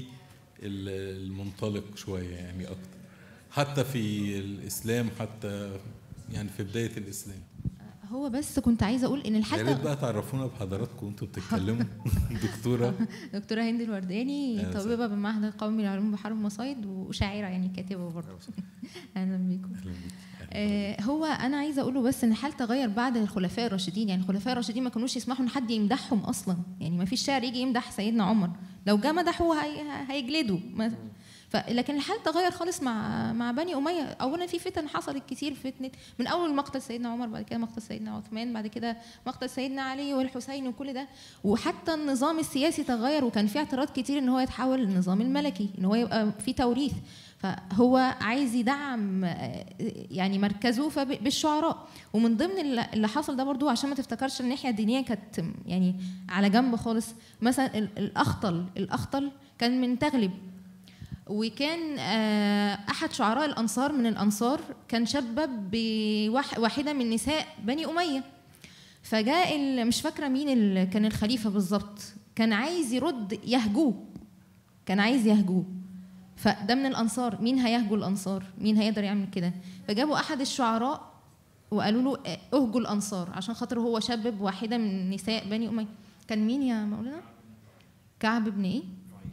ال- المنطلق شوية يعني أكتر حتى في الإسلام حتى يعني في بداية الإسلام هو بس كنت عايزه اقول ان يا الحاله ريت بقى تعرفونا بحضراتكم وانتوا بتتكلموا دكتوره دكتوره هند الورداني أهلا طبيبه بالمعهد القومي للعلوم بحر المصايد وشاعره يعني كاتبه برضه اهلا بيكم آه، هو انا عايزه اقوله بس ان الحال تغير بعد الخلفاء الراشدين يعني الخلفاء الراشدين ما كانوش يسمحوا ان حد يمدحهم اصلا يعني ما فيش شاعر يجي يمدح سيدنا عمر لو جه مدحه هي- هيجلدوا ما- ف... لكن الحال تغير خالص مع مع بني اميه اولا في فتن حصلت كتير فتنه من اول مقتل سيدنا عمر بعد كده مقتل سيدنا عثمان بعد كده مقتل سيدنا علي والحسين وكل ده وحتى النظام السياسي تغير وكان في اعتراض كتير ان هو يتحول للنظام الملكي ان هو يبقى في توريث فهو عايز يدعم آه، يعني مركزه فب- بالشعراء ومن ضمن اللي اللي حصل ده برضو عشان ما تفتكرش الناحيه الدينيه كانت يعني على جنب خالص مثلا ال- الاخطل الاخطل كان من تغلب وكان آه، احد شعراء الانصار من الانصار كان شبب بواحده من نساء بني اميه فجاء ال- مش فاكره مين اللي كان الخليفه بالظبط كان عايز يرد يهجوه كان عايز يهجوه فده من الانصار مين هيهجو الانصار مين هيقدر يعمل كده فجابوا احد الشعراء وقالوا له آه، اهجوا الانصار عشان خاطر هو شبب واحده من نساء بني اميه كان مين يا مولانا كعب بن ايه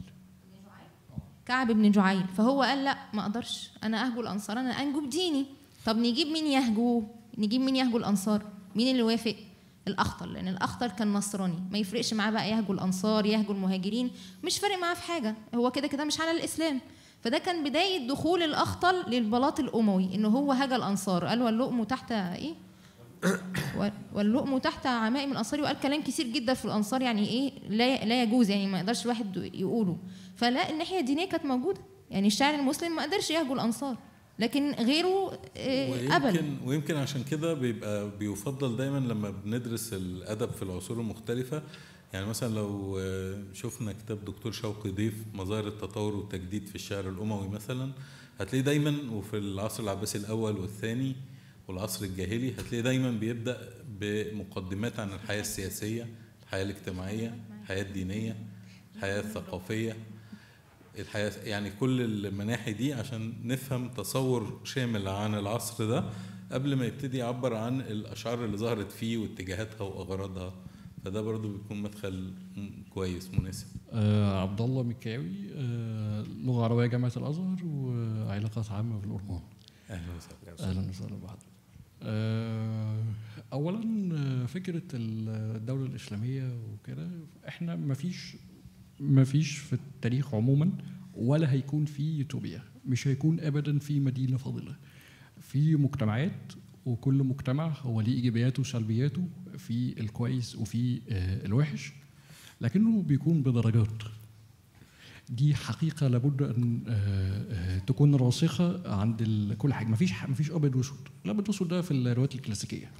كعب بن جعيل فهو قال لا ما اقدرش انا اهجو الانصار انا انجو بديني طب نجيب مين يهجوه نجيب مين يهجو الانصار مين اللي وافق الاخطل لان الاخطل كان نصراني ما يفرقش معاه بقى يهجو الانصار يهجو المهاجرين مش فارق معاه في حاجه هو كده كده مش على الاسلام فده كان بدايه دخول الاخطل للبلاط الاموي ان هو هجا الانصار قال واللؤم تحت ايه و- واللؤم تحت عمائم الانصار وقال كلام كتير جدا في الانصار يعني ايه لا لا يجوز يعني ما يقدرش الواحد يقوله فلا الناحيه الدينيه كانت موجوده يعني الشاعر المسلم ما قدرش يهجو الانصار لكن غيره آه، قبل ويمكن ويمكن عشان كده بيبقى بيفضل دايما لما بندرس الادب في العصور المختلفه يعني مثلا لو آه، شفنا كتاب دكتور شوقي ضيف مظاهر التطور والتجديد في الشعر الاموي مثلا هتلاقيه دايما وفي العصر العباسي الاول والثاني والعصر الجاهلي هتلاقيه دايما بيبدا بمقدمات عن الحياه السياسيه الحياه الاجتماعيه الحياه الدينيه الحياه الثقافيه الحياة يعني كل المناحي دي عشان نفهم تصور شامل عن العصر ده قبل ما يبتدي يعبر عن الأشعار اللي ظهرت فيه واتجاهاتها وأغراضها فده برضو بيكون مدخل م- كويس مناسب آه عبد الله مكاوي آه لغه عربيه جامعه الازهر وعلاقات عامه في الاردن أهلا وسهلا اهلا وسهلا بحضرتك آه، اولا آه، فكره الدوله الاسلاميه وكده احنا ما فيش ما فيش في التاريخ عموما ولا هيكون في يوتوبيا مش هيكون ابدا في مدينه فاضله في مجتمعات وكل مجتمع هو ليه ايجابياته وسلبياته في الكويس وفي آه، الوحش لكنه بيكون بدرجات دي حقيقه لابد ان آه، آه، تكون راسخه عند ال- كل حاجه مفيش مفيش ابيض واسود الابيض والاسود ده في الروايات الكلاسيكيه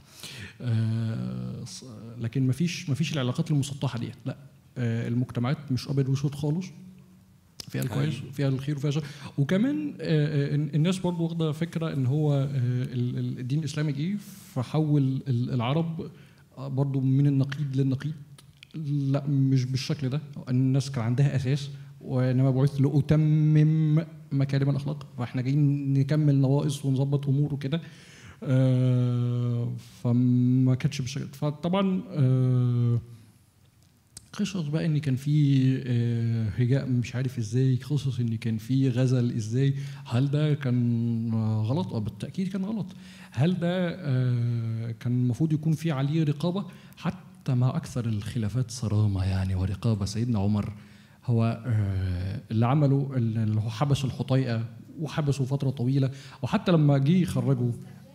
آه، ص- لكن مفيش مفيش العلاقات المسطحه ديت لا آه، المجتمعات مش ابيض واسود خالص فيها الكويس فيها الخير وفيها الشر وكمان آه، آه، الناس برضو واخده فكره ان هو آه، ال- ال- الدين الاسلامي جه فحول ال- العرب آه، برضو من النقيض للنقيض لا مش بالشكل ده الناس كان عندها اساس وانما بعثت لاتمم مكارم الاخلاق فاحنا جايين نكمل نواقص ونظبط امور وكده آه، فما كانتش بالشكل فطبعا آه، قصص بقى ان كان في آه، هجاء مش عارف ازاي قصص ان كان في غزل ازاي هل ده كان آه، غلط اه بالتاكيد كان غلط هل ده آه، كان المفروض يكون في عليه رقابه حتى مع اكثر الخلافات صرامه يعني ورقابه سيدنا عمر هو آه، اللي عمله اللي هو حبس الحطيئه وحبسه فتره طويله وحتى لما جه يخرجوا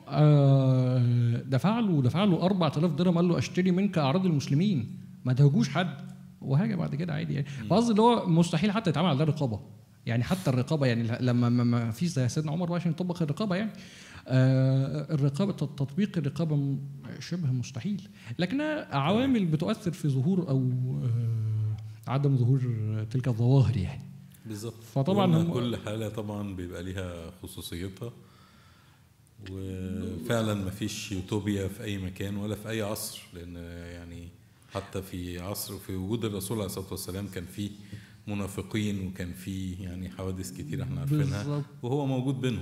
آه، دفع له دفع له 4000 درهم قال له اشتري منك اعراض المسلمين ما تهجوش حد وهاجم بعد كده عادي يعني فقصدي اللي هو مستحيل حتى يتعمل على ده رقابه يعني حتى الرقابه يعني لما ما- ما في زي سيدنا عمر بقى عشان يطبق الرقابه يعني آه الرقابه تطبيق الرقابه م- شبه مستحيل لكنها عوامل بتؤثر في ظهور او آه عدم ظهور تلك الظواهر يعني بالظبط فطبعاً وقلنا هم- كل حالة طبعا بيبقى ليها خصوصيتها وفعلا ما فيش يوتوبيا في أي مكان ولا في أي عصر لأن يعني حتى في عصر في وجود الرسول عليه الصلاة والسلام كان في منافقين وكان في يعني حوادث كتير احنا عارفينها بالظبط. وهو موجود بينهم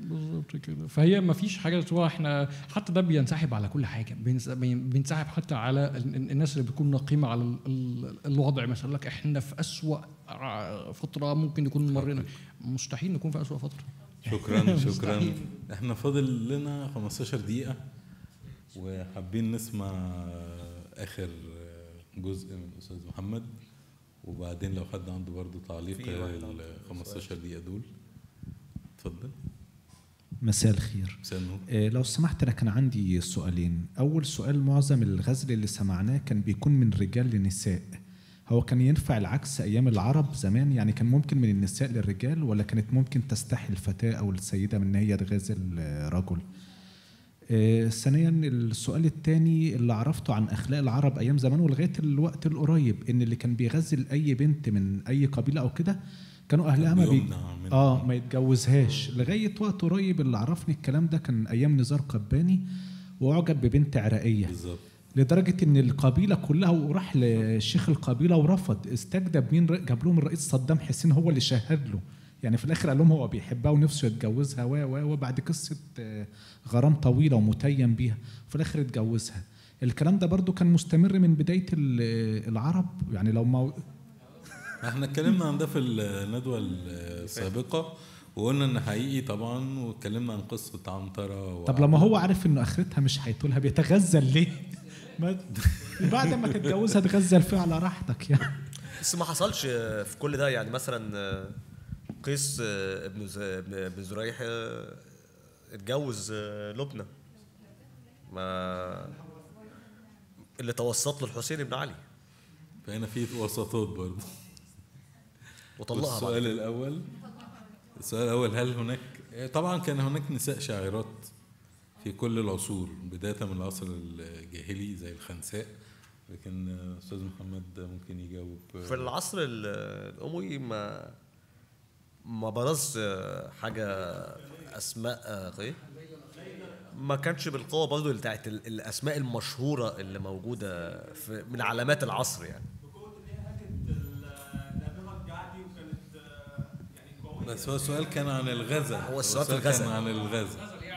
بالظبط كده فهي ما فيش حاجه سواء احنا حتى ده بينسحب على كل حاجه بينس- بين- بينسحب حتى على ال- ال- الناس اللي بتكون نقيمه على ال- ال- الوضع مثلا لك احنا في اسوأ ع- فتره ممكن نكون مرينا مستحيل نكون في اسوأ فتره شكرا شكرا مستحيل. احنا فاضل لنا 15 دقيقة وحابين نسمع اخر جزء من الاستاذ محمد وبعدين لو حد عنده برضه تعليق في واحد ال عنده 15 دقيقة دول اتفضل مساء الخير مساء النور آه، لو سمحت انا كان عندي سؤالين اول سؤال معظم الغزل اللي سمعناه كان بيكون من رجال لنساء هو كان ينفع العكس ايام العرب زمان يعني كان ممكن من النساء للرجال ولا كانت ممكن تستحي الفتاه او السيده من ان هي تغازل آه، رجل آه، ثانيا السؤال الثاني اللي عرفته عن اخلاق العرب ايام زمان ولغايه الوقت القريب ان اللي كان بيغزل اي بنت من اي قبيله او كده كانوا اهلها ما بي... بيمنع من- اه ما يتجوزهاش لغايه وقت قريب اللي عرفني الكلام ده كان ايام نزار قباني واعجب ببنت عراقيه بالظبط لدرجه ان القبيله كلها وراح لشيخ القبيله ورفض استجدب مين جاب لهم الرئيس صدام حسين هو اللي شهد له يعني في الاخر قال لهم هو بيحبها ونفسه يتجوزها و و وبعد قصه آه، غرام طويله ومتيم بيها في الاخر اتجوزها الكلام ده برضو كان مستمر من بدايه ال- العرب يعني لو ما احنا اتكلمنا عن ده في الندوة السابقة وقلنا ان حقيقي طبعا واتكلمنا عن قصة عنترة طب لما هو عارف انه اخرتها مش هيتولها بيتغزل ليه؟ ما بعد ما تتجوزها تغزل فيها على راحتك يعني بس ما حصلش في كل ده يعني مثلا قيس ابن ز- ابن ابن زريح اتجوز لبنى ما اللي توسط له الحسين بن علي فهنا في وسطات برضه وطلقها بعد السؤال كده. الأول السؤال الأول هل هناك طبعا كان هناك نساء شاعرات في كل العصور بداية من العصر الجاهلي زي الخنساء لكن أستاذ محمد ممكن يجاوب في العصر ال- الاموي ما ما برز حاجه اسماء ايه ما كانش بالقوه برضه بتاعت ال- الاسماء المشهوره اللي موجوده في من علامات العصر يعني بس هو السؤال كان عن الغزل هو السؤال في كان الغزل. عن الغزل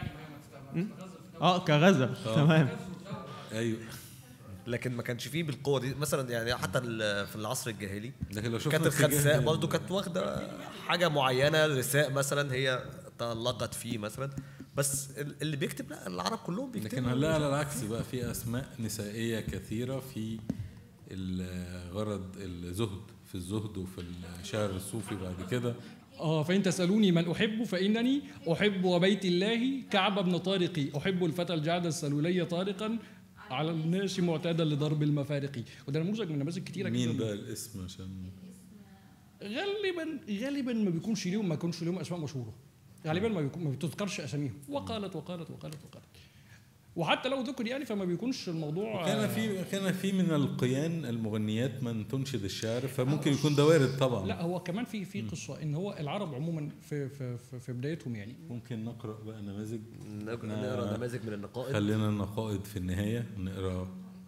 اه كغزل تمام ايوه لكن ما كانش فيه بالقوه دي مثلا يعني حتى ال- في العصر الجاهلي لكن لو شفنا كانت اتجاه الخنساء ال- برضه كانت واخده حاجه معينه رثاء مثلا هي تألقت فيه مثلا بس ال- اللي بيكتب لا العرب كلهم بيكتبوا لكن هلا على العكس بقى في اسماء نسائيه كثيره في الغرض الزهد في الزهد وفي الشعر الصوفي بعد كده اه فإن تسألوني من أحب فإنني أحب وبيت الله كعب بن طارق أحب الفتى الجعد السلولي طارقا على الناس معتادا لضرب المفارق وده نموذج من نماذج كتيرة مين جدا بقى الاسم عشان غالبا غالبا ما بيكونش ليهم ما يكونش ليهم اسماء مشهوره غالبا ما بيكون ما بتذكرش اساميهم وقالت وقالت وقالت وقالت وحتى لو ذكر يعني فما بيكونش الموضوع كان في كان في من القيان المغنيات من تنشد الشعر فممكن يكون ده وارد طبعا لا هو كمان في في قصه ان هو العرب عموما في في في, في بدايتهم يعني ممكن نقرا بقى نماذج نقرا نماذج من النقائد خلينا النقائد في النهايه نقرا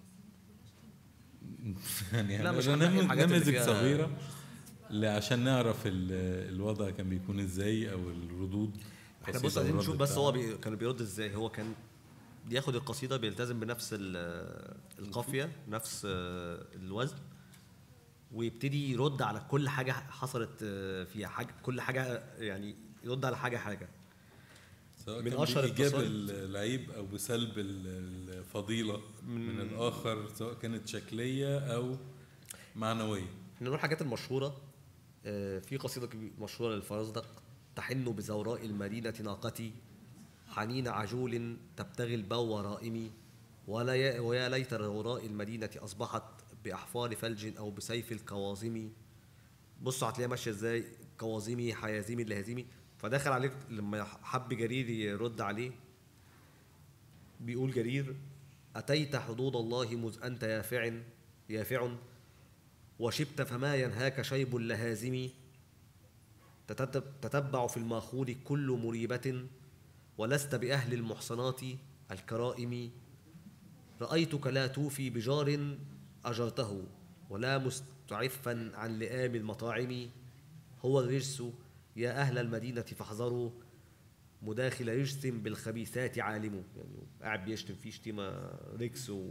يعني لا، مش هنقرا هنلاقي نماذج- الحاجات اللي نماذج فيها- صغيره ل- عشان نعرف ال- الوضع كان بيكون ازاي او الردود احنا قصيدة بص عايزين والرد نشوف بس بتاعها. هو بي كان بيرد ازاي هو كان بياخد القصيده بيلتزم بنفس ال- القافيه نفس آه، الوزن ويبتدي يرد على كل حاجه حصلت آه، فيها حاجه كل حاجه يعني يرد على حاجه حاجه سواء من كان أشهر بإيجاب القصائد. العيب أو بسلب ال- الفضيلة من الآخر سواء كانت شكلية أو معنوية من الحاجات المشهوره آه، في قصيده كبي- مشهوره للفرزدق تحن بزوراء المدينه ناقتي حنين عجول تبتغي البو رائمي ولا يا ويا ليت زوراء المدينه اصبحت باحفار ثلج او بسيف الكواظم بصوا هتلاقيها ماشيه ازاي كواظمي حيازمي لهازمي فدخل عليك لما حب جرير يرد عليه بيقول جرير أتيت حدود الله مذ أنت يافع يافع وشبت فما ينهاك شيب اللهازم تتتب- تتبع في الماخور كل مريبة ولست بأهل المحصنات الكرائم رأيتك لا توفي بجار أجرته ولا مستعفا عن لئام المطاعم هو الرجس يا أهل المدينة فاحذروا مداخل رجس بالخبيثات عالم يعني قاعد بيشتم فيه شتيمه ريكس و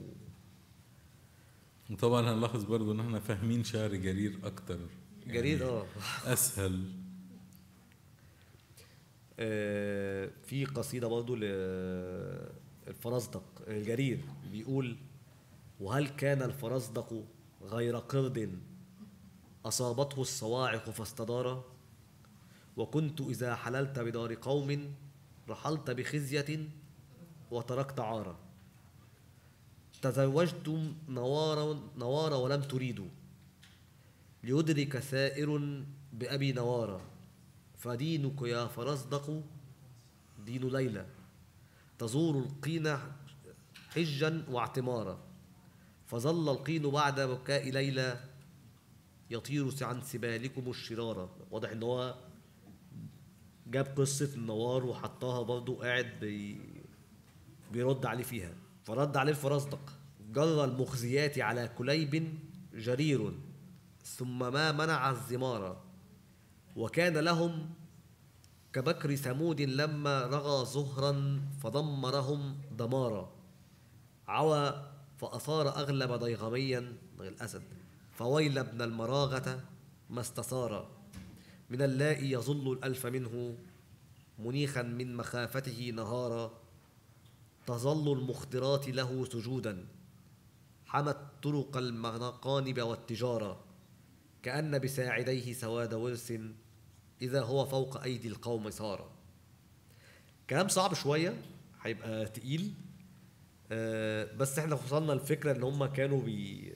وطبعا هنلاحظ برضو ان احنا فاهمين شعر جرير اكتر جرير اه اسهل آه، في قصيدة برضو للفرزدق الجرير بيقول وهل كان الفرزدق غير قرد أصابته الصواعق فاستدار وكنت إذا حللت بدار قوم رحلت بخزية وتركت عارا تزوجتم نوارا نوارا ولم تريدوا ليدرك ثائر بأبي نوارا فدينك يا فرزدق دين ليلى تزور القين حجا واعتمارا فظل القين بعد بكاء ليلى يطير عن سبالكم الشرارة واضح ان هو جاب قصة النوار وحطها برضو قاعد بي بيرد عليه فيها فرد عليه الفرزدق جر المخزيات على كليب جرير ثم ما منع الزمار وكان لهم كبكر ثمود لما رغى زهرا فدمرهم دمارا عوى فأثار أغلب ضيغميا الأسد فويل ابن المراغة ما استثار من اللائي يظل الألف منه منيخا من مخافته نهارا تظل المخدرات له سجودا حمت طرق المغنقانب والتجارة كأن بساعديه سواد ورس إذا هو فوق أيدي القوم صار كلام صعب شوية هيبقى تقيل آه، بس احنا وصلنا الفكرة ان هم كانوا بي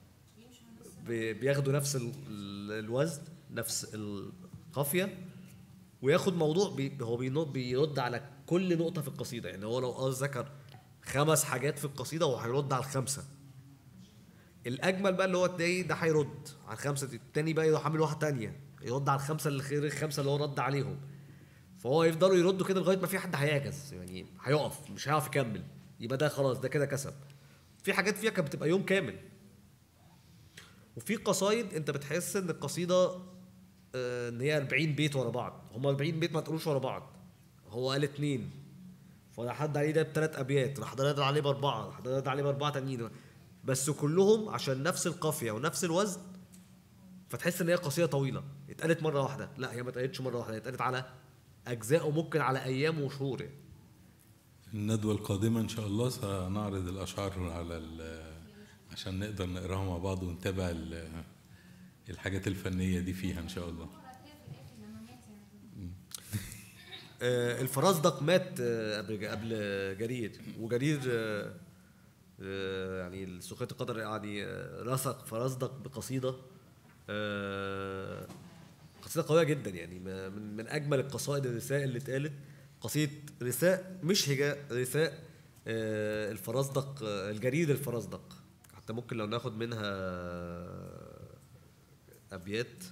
بي- بياخدوا نفس ال- ال- الوزن نفس القافية وياخد موضوع بي هو بينط- بيرد على كل نقطة في القصيدة يعني هو لو اه ذكر خمس حاجات في القصيدة هو هيرد على الخمسة الاجمل بقى اللي هو التاني ده هيرد على الخمسه دي التاني بقى يروح عامل واحده تانية يرد على الخمسه اللي غير الخمسه اللي هو رد عليهم فهو يفضلوا يردوا كده لغايه ما في حد هيعجز يعني هيقف مش هيعرف يكمل يبقى ده خلاص ده كده كسب في حاجات فيها كانت بتبقى يوم كامل وفي قصايد انت بتحس ان القصيده آه، ان هي 40 بيت ورا بعض هم 40 بيت ما تقولوش ورا بعض هو قال اتنين فراح حد عليه ده بثلاث ابيات راح ده رد عليه باربعه راح ده رد عليه باربعه تانيين بس كلهم عشان نفس القافيه ونفس الوزن فتحس ان هي قصيده طويله اتقالت مره واحده لا هي ما اتقالتش مره واحده هي اتقالت على اجزاء وممكن على ايام وشهور يعني. الندوة القادمة إن شاء الله سنعرض الأشعار على ال- عشان نقدر نقراها مع بعض ونتابع ال- الحاجات الفنية دي فيها إن شاء الله آه، الفرزدق مات آه، قبل قبل جرير وجرير آه، آه، يعني السخرية القدر يعني آه، رسق فرزدق بقصيدة آه، قصيدة قوية جدا يعني ما- من من أجمل القصائد الرثاء اللي اتقالت قصيدة رثاء مش هجاء رثاء آه، الفرزدق آه، الجرير الفرزدق حتى ممكن لو ناخد منها أبيات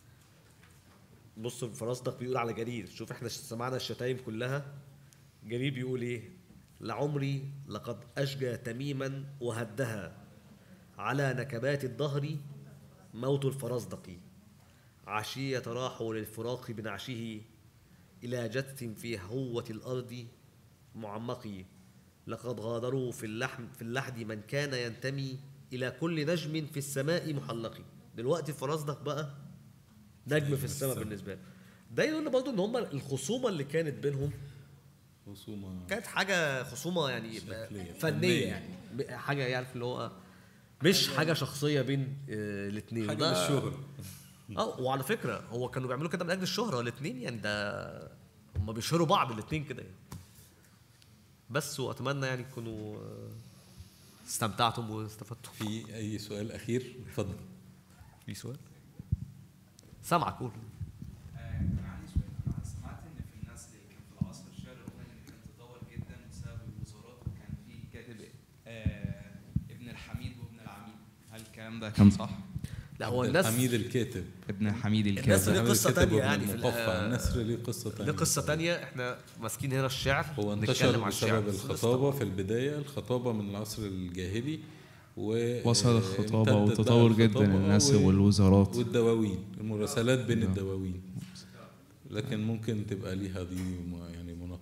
بص الفرزدق بيقول على جرير شوف احنا سمعنا الشتايم كلها جرير بيقول ايه لعمري لقد اشجى تميما وهدها على نكبات الدهر موت الفرزدق عشية راحوا للفراق بنعشه إلى جث في هوة الأرض معمق لقد غادروا في اللحم في اللحد من كان ينتمي إلى كل نجم في السماء محلق دلوقتي الفرزدق بقى نجم في السماء بالنسبه له ده يدل برضه ان هم الخصومه اللي كانت بينهم خصومة كانت حاجه خصومه يعني شكلية. فنيه فنية. يعني ب- حاجه يعرف اللي هو مش حاجه شخصيه بين الاثنين حاجة للشهرة اه وعلى فكره هو كانوا بيعملوا كده من اجل الشهره الاثنين يعني ده هم بيشهروا بعض الاثنين كده يعني بس واتمنى يعني تكونوا آه، استمتعتم واستفدتم في أي سؤال أخير اتفضل في سؤال سامعك قول كان عندي سؤال انا سمعت ان في النسل اللي كان في العصر الشعر الروماني كان تطور جدا بسبب الوزارات وكان في كاتب آه ابن الحميد وابن العميد هل الكلام ده كان صح؟ لا هو عبد الناس الحميد الكاتب ابن حميد الناس الكاتب ليه حميد قصة الكاتب تانية وابن يعني في المقفع ال- النسر ليه قصة تانية دي قصة تانية احنا ماسكين هنا الشعر هو نتكلم انتشر عن الشعر بسبب بس الخطابة في البداية الخطابة من العصر الجاهلي و وصل آه، الخطابة امتدت بقى وتطور جدا الخطابة الناس و- والوزارات والدواوين المراسلات بين الدواوين لكن ممكن تبقى ليها دي م- يعني مناقشة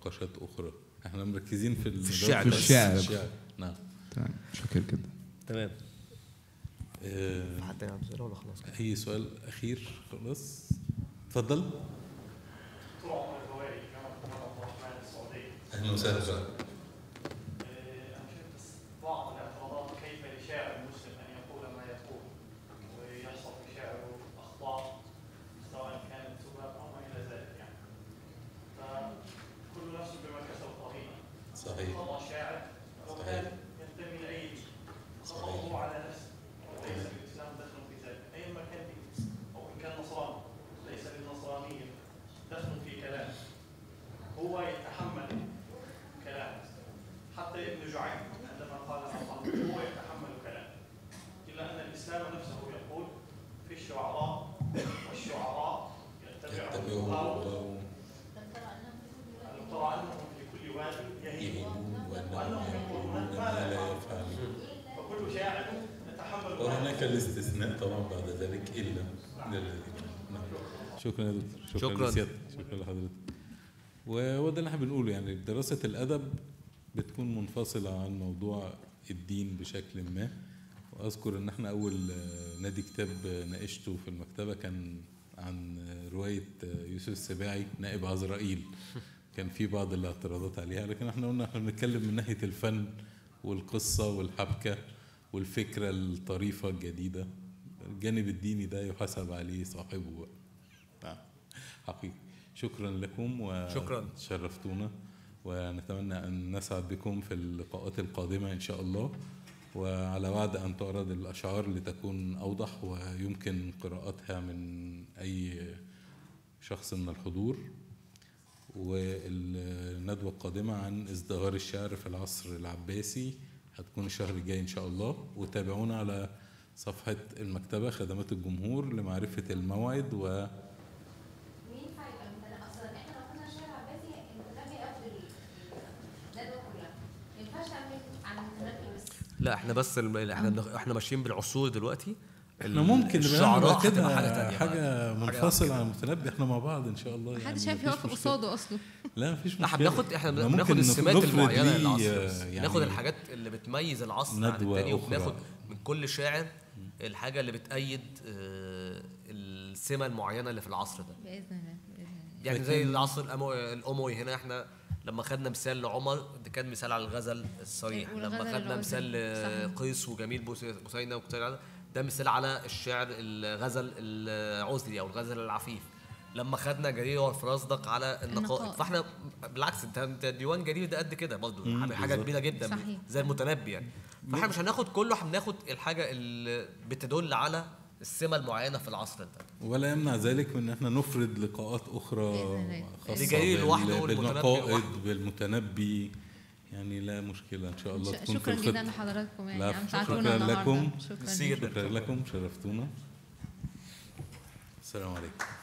نقاشات اخرى احنا مركزين في ال- الشعر في بس. الشعر. الشعر نعم تمام شكرا جدا تمام آه، حد عنده اسئله ولا خلاص كده؟ اي سؤال اخير خلاص اتفضل طول عمري هوائي جامعة محمد عبد الرحمن السعودية. اهلا وسهلا آه، أنا شايف بس بعض الاعتراضات كيف لشاعر مسلم أن يقول ما يقول ويحصل في شعره أخطاء سواء كانت سباب أو ما إلى ذلك يعني. فكل نفس بما كسب رهينة. صحيح. خطأ شاعر لو كان ينتمي لأي دين خطأه على نفسه وليس للإسلام دخل في ذلك أيما كان دين أو إن كان نصراني ليس للنصرانية دخل في كلامه هو يتحمل كلامه حتى ابن جعيم عندما قال أصلا هو يتحمل كلامه إلا أن الإسلام نفسه يقول في الشعراء والشعراء يتبعهم الغاوون ألم ترى أنهم في كل واد يهيمون وأنهم يقولون ما لا يفعلون فكل شاعر يتحمل وهناك الاستثناء طبعا بعد ذلك الا للذين نعم. شكرا يا دكتور شكرا, شكراً. لسيادتك شكرا لحضرتك وهو ده اللي احنا بنقوله يعني دراسه الادب بتكون منفصله عن موضوع الدين بشكل ما واذكر ان احنا اول آه، نادي كتاب آه، ناقشته في المكتبه كان عن آه، روايه آه، يوسف السباعي نائب عزرائيل كان في بعض الاعتراضات عليها لكن احنا قلنا احنا بنتكلم من ناحيه الفن والقصه والحبكه والفكره الطريفه الجديده الجانب الديني ده يحاسب عليه صاحبه بقى. نعم حقيقي شكرا لكم شكراً. وشرفتونا ونتمنى ان نسعد بكم في اللقاءات القادمه ان شاء الله وعلى وعد ان تعرض الاشعار لتكون اوضح ويمكن قراءتها من اي شخص من الحضور والندوه القادمه عن ازدهار الشعر في العصر العباسي هتكون الشهر الجاي ان شاء الله وتابعونا على صفحه المكتبه خدمات الجمهور لمعرفه الموعد و مين هيبقى المتنبي اصلا احنا لو كنا شارع عباسي المتنبي قبل الندوه كلها ما ينفعش نعمل عن المتنبي بس لا احنا بس الم... احنا بنخ- احنا ماشيين بالعصور دلوقتي احنا ممكن نبقى الشعراء نعمل هتبقى كده حاجه تانية حاجه بقى. منفصله عن المتنبي احنا مع بعض ان شاء الله يعني محدش عارف مفيش يقف مشكلة. قصاده اصله لا مفيش مشكله لا احنا بناخد احنا ممكن بناخد السمات نفرد المعينه ليه، للعصر بس. يعني ناخد الحاجات اللي بتميز العصر عن ندوة التاني أخرى. وبناخد من كل شاعر الحاجه اللي بتأيد آه، السمه المعينه اللي في العصر ده باذن الله باذن الله يعني زي العصر الأمو- الاموي هنا احنا لما خدنا مثال لعمر ده كان مثال على الغزل الصريح والغزل لما خدنا العذري. مثال صحيح. لقيس وجميل بوس- بوسينة وكتير ده مثال على الشعر الغزل العزلي او الغزل العفيف لما خدنا جرير والفرزدق على النقائد النقائد. فاحنا بالعكس انت انت ديوان جرير ده قد كده برضه مم، حاجه بالظبط. كبيره جدا صحيح. زي المتنبي يعني فاحنا مش هناخد كله احنا بناخد الحاجه اللي بتدل على السمه المعينه في العصر ده ولا يمنع ذلك من ان احنا نفرد لقاءات اخرى بإذن الله. خاصه لجرير بال- لوحده والمتنبي بالنقائد لوحده. بالمتنبي يعني لا مشكله ان شاء الله ش- تكون في شكرا الخطة. جدا لحضراتكم يعني العفو. امتعتونا شكرا النهارده لكم شكرا ميرسي جدا. شكرا لكم شرفتونا السلام عليكم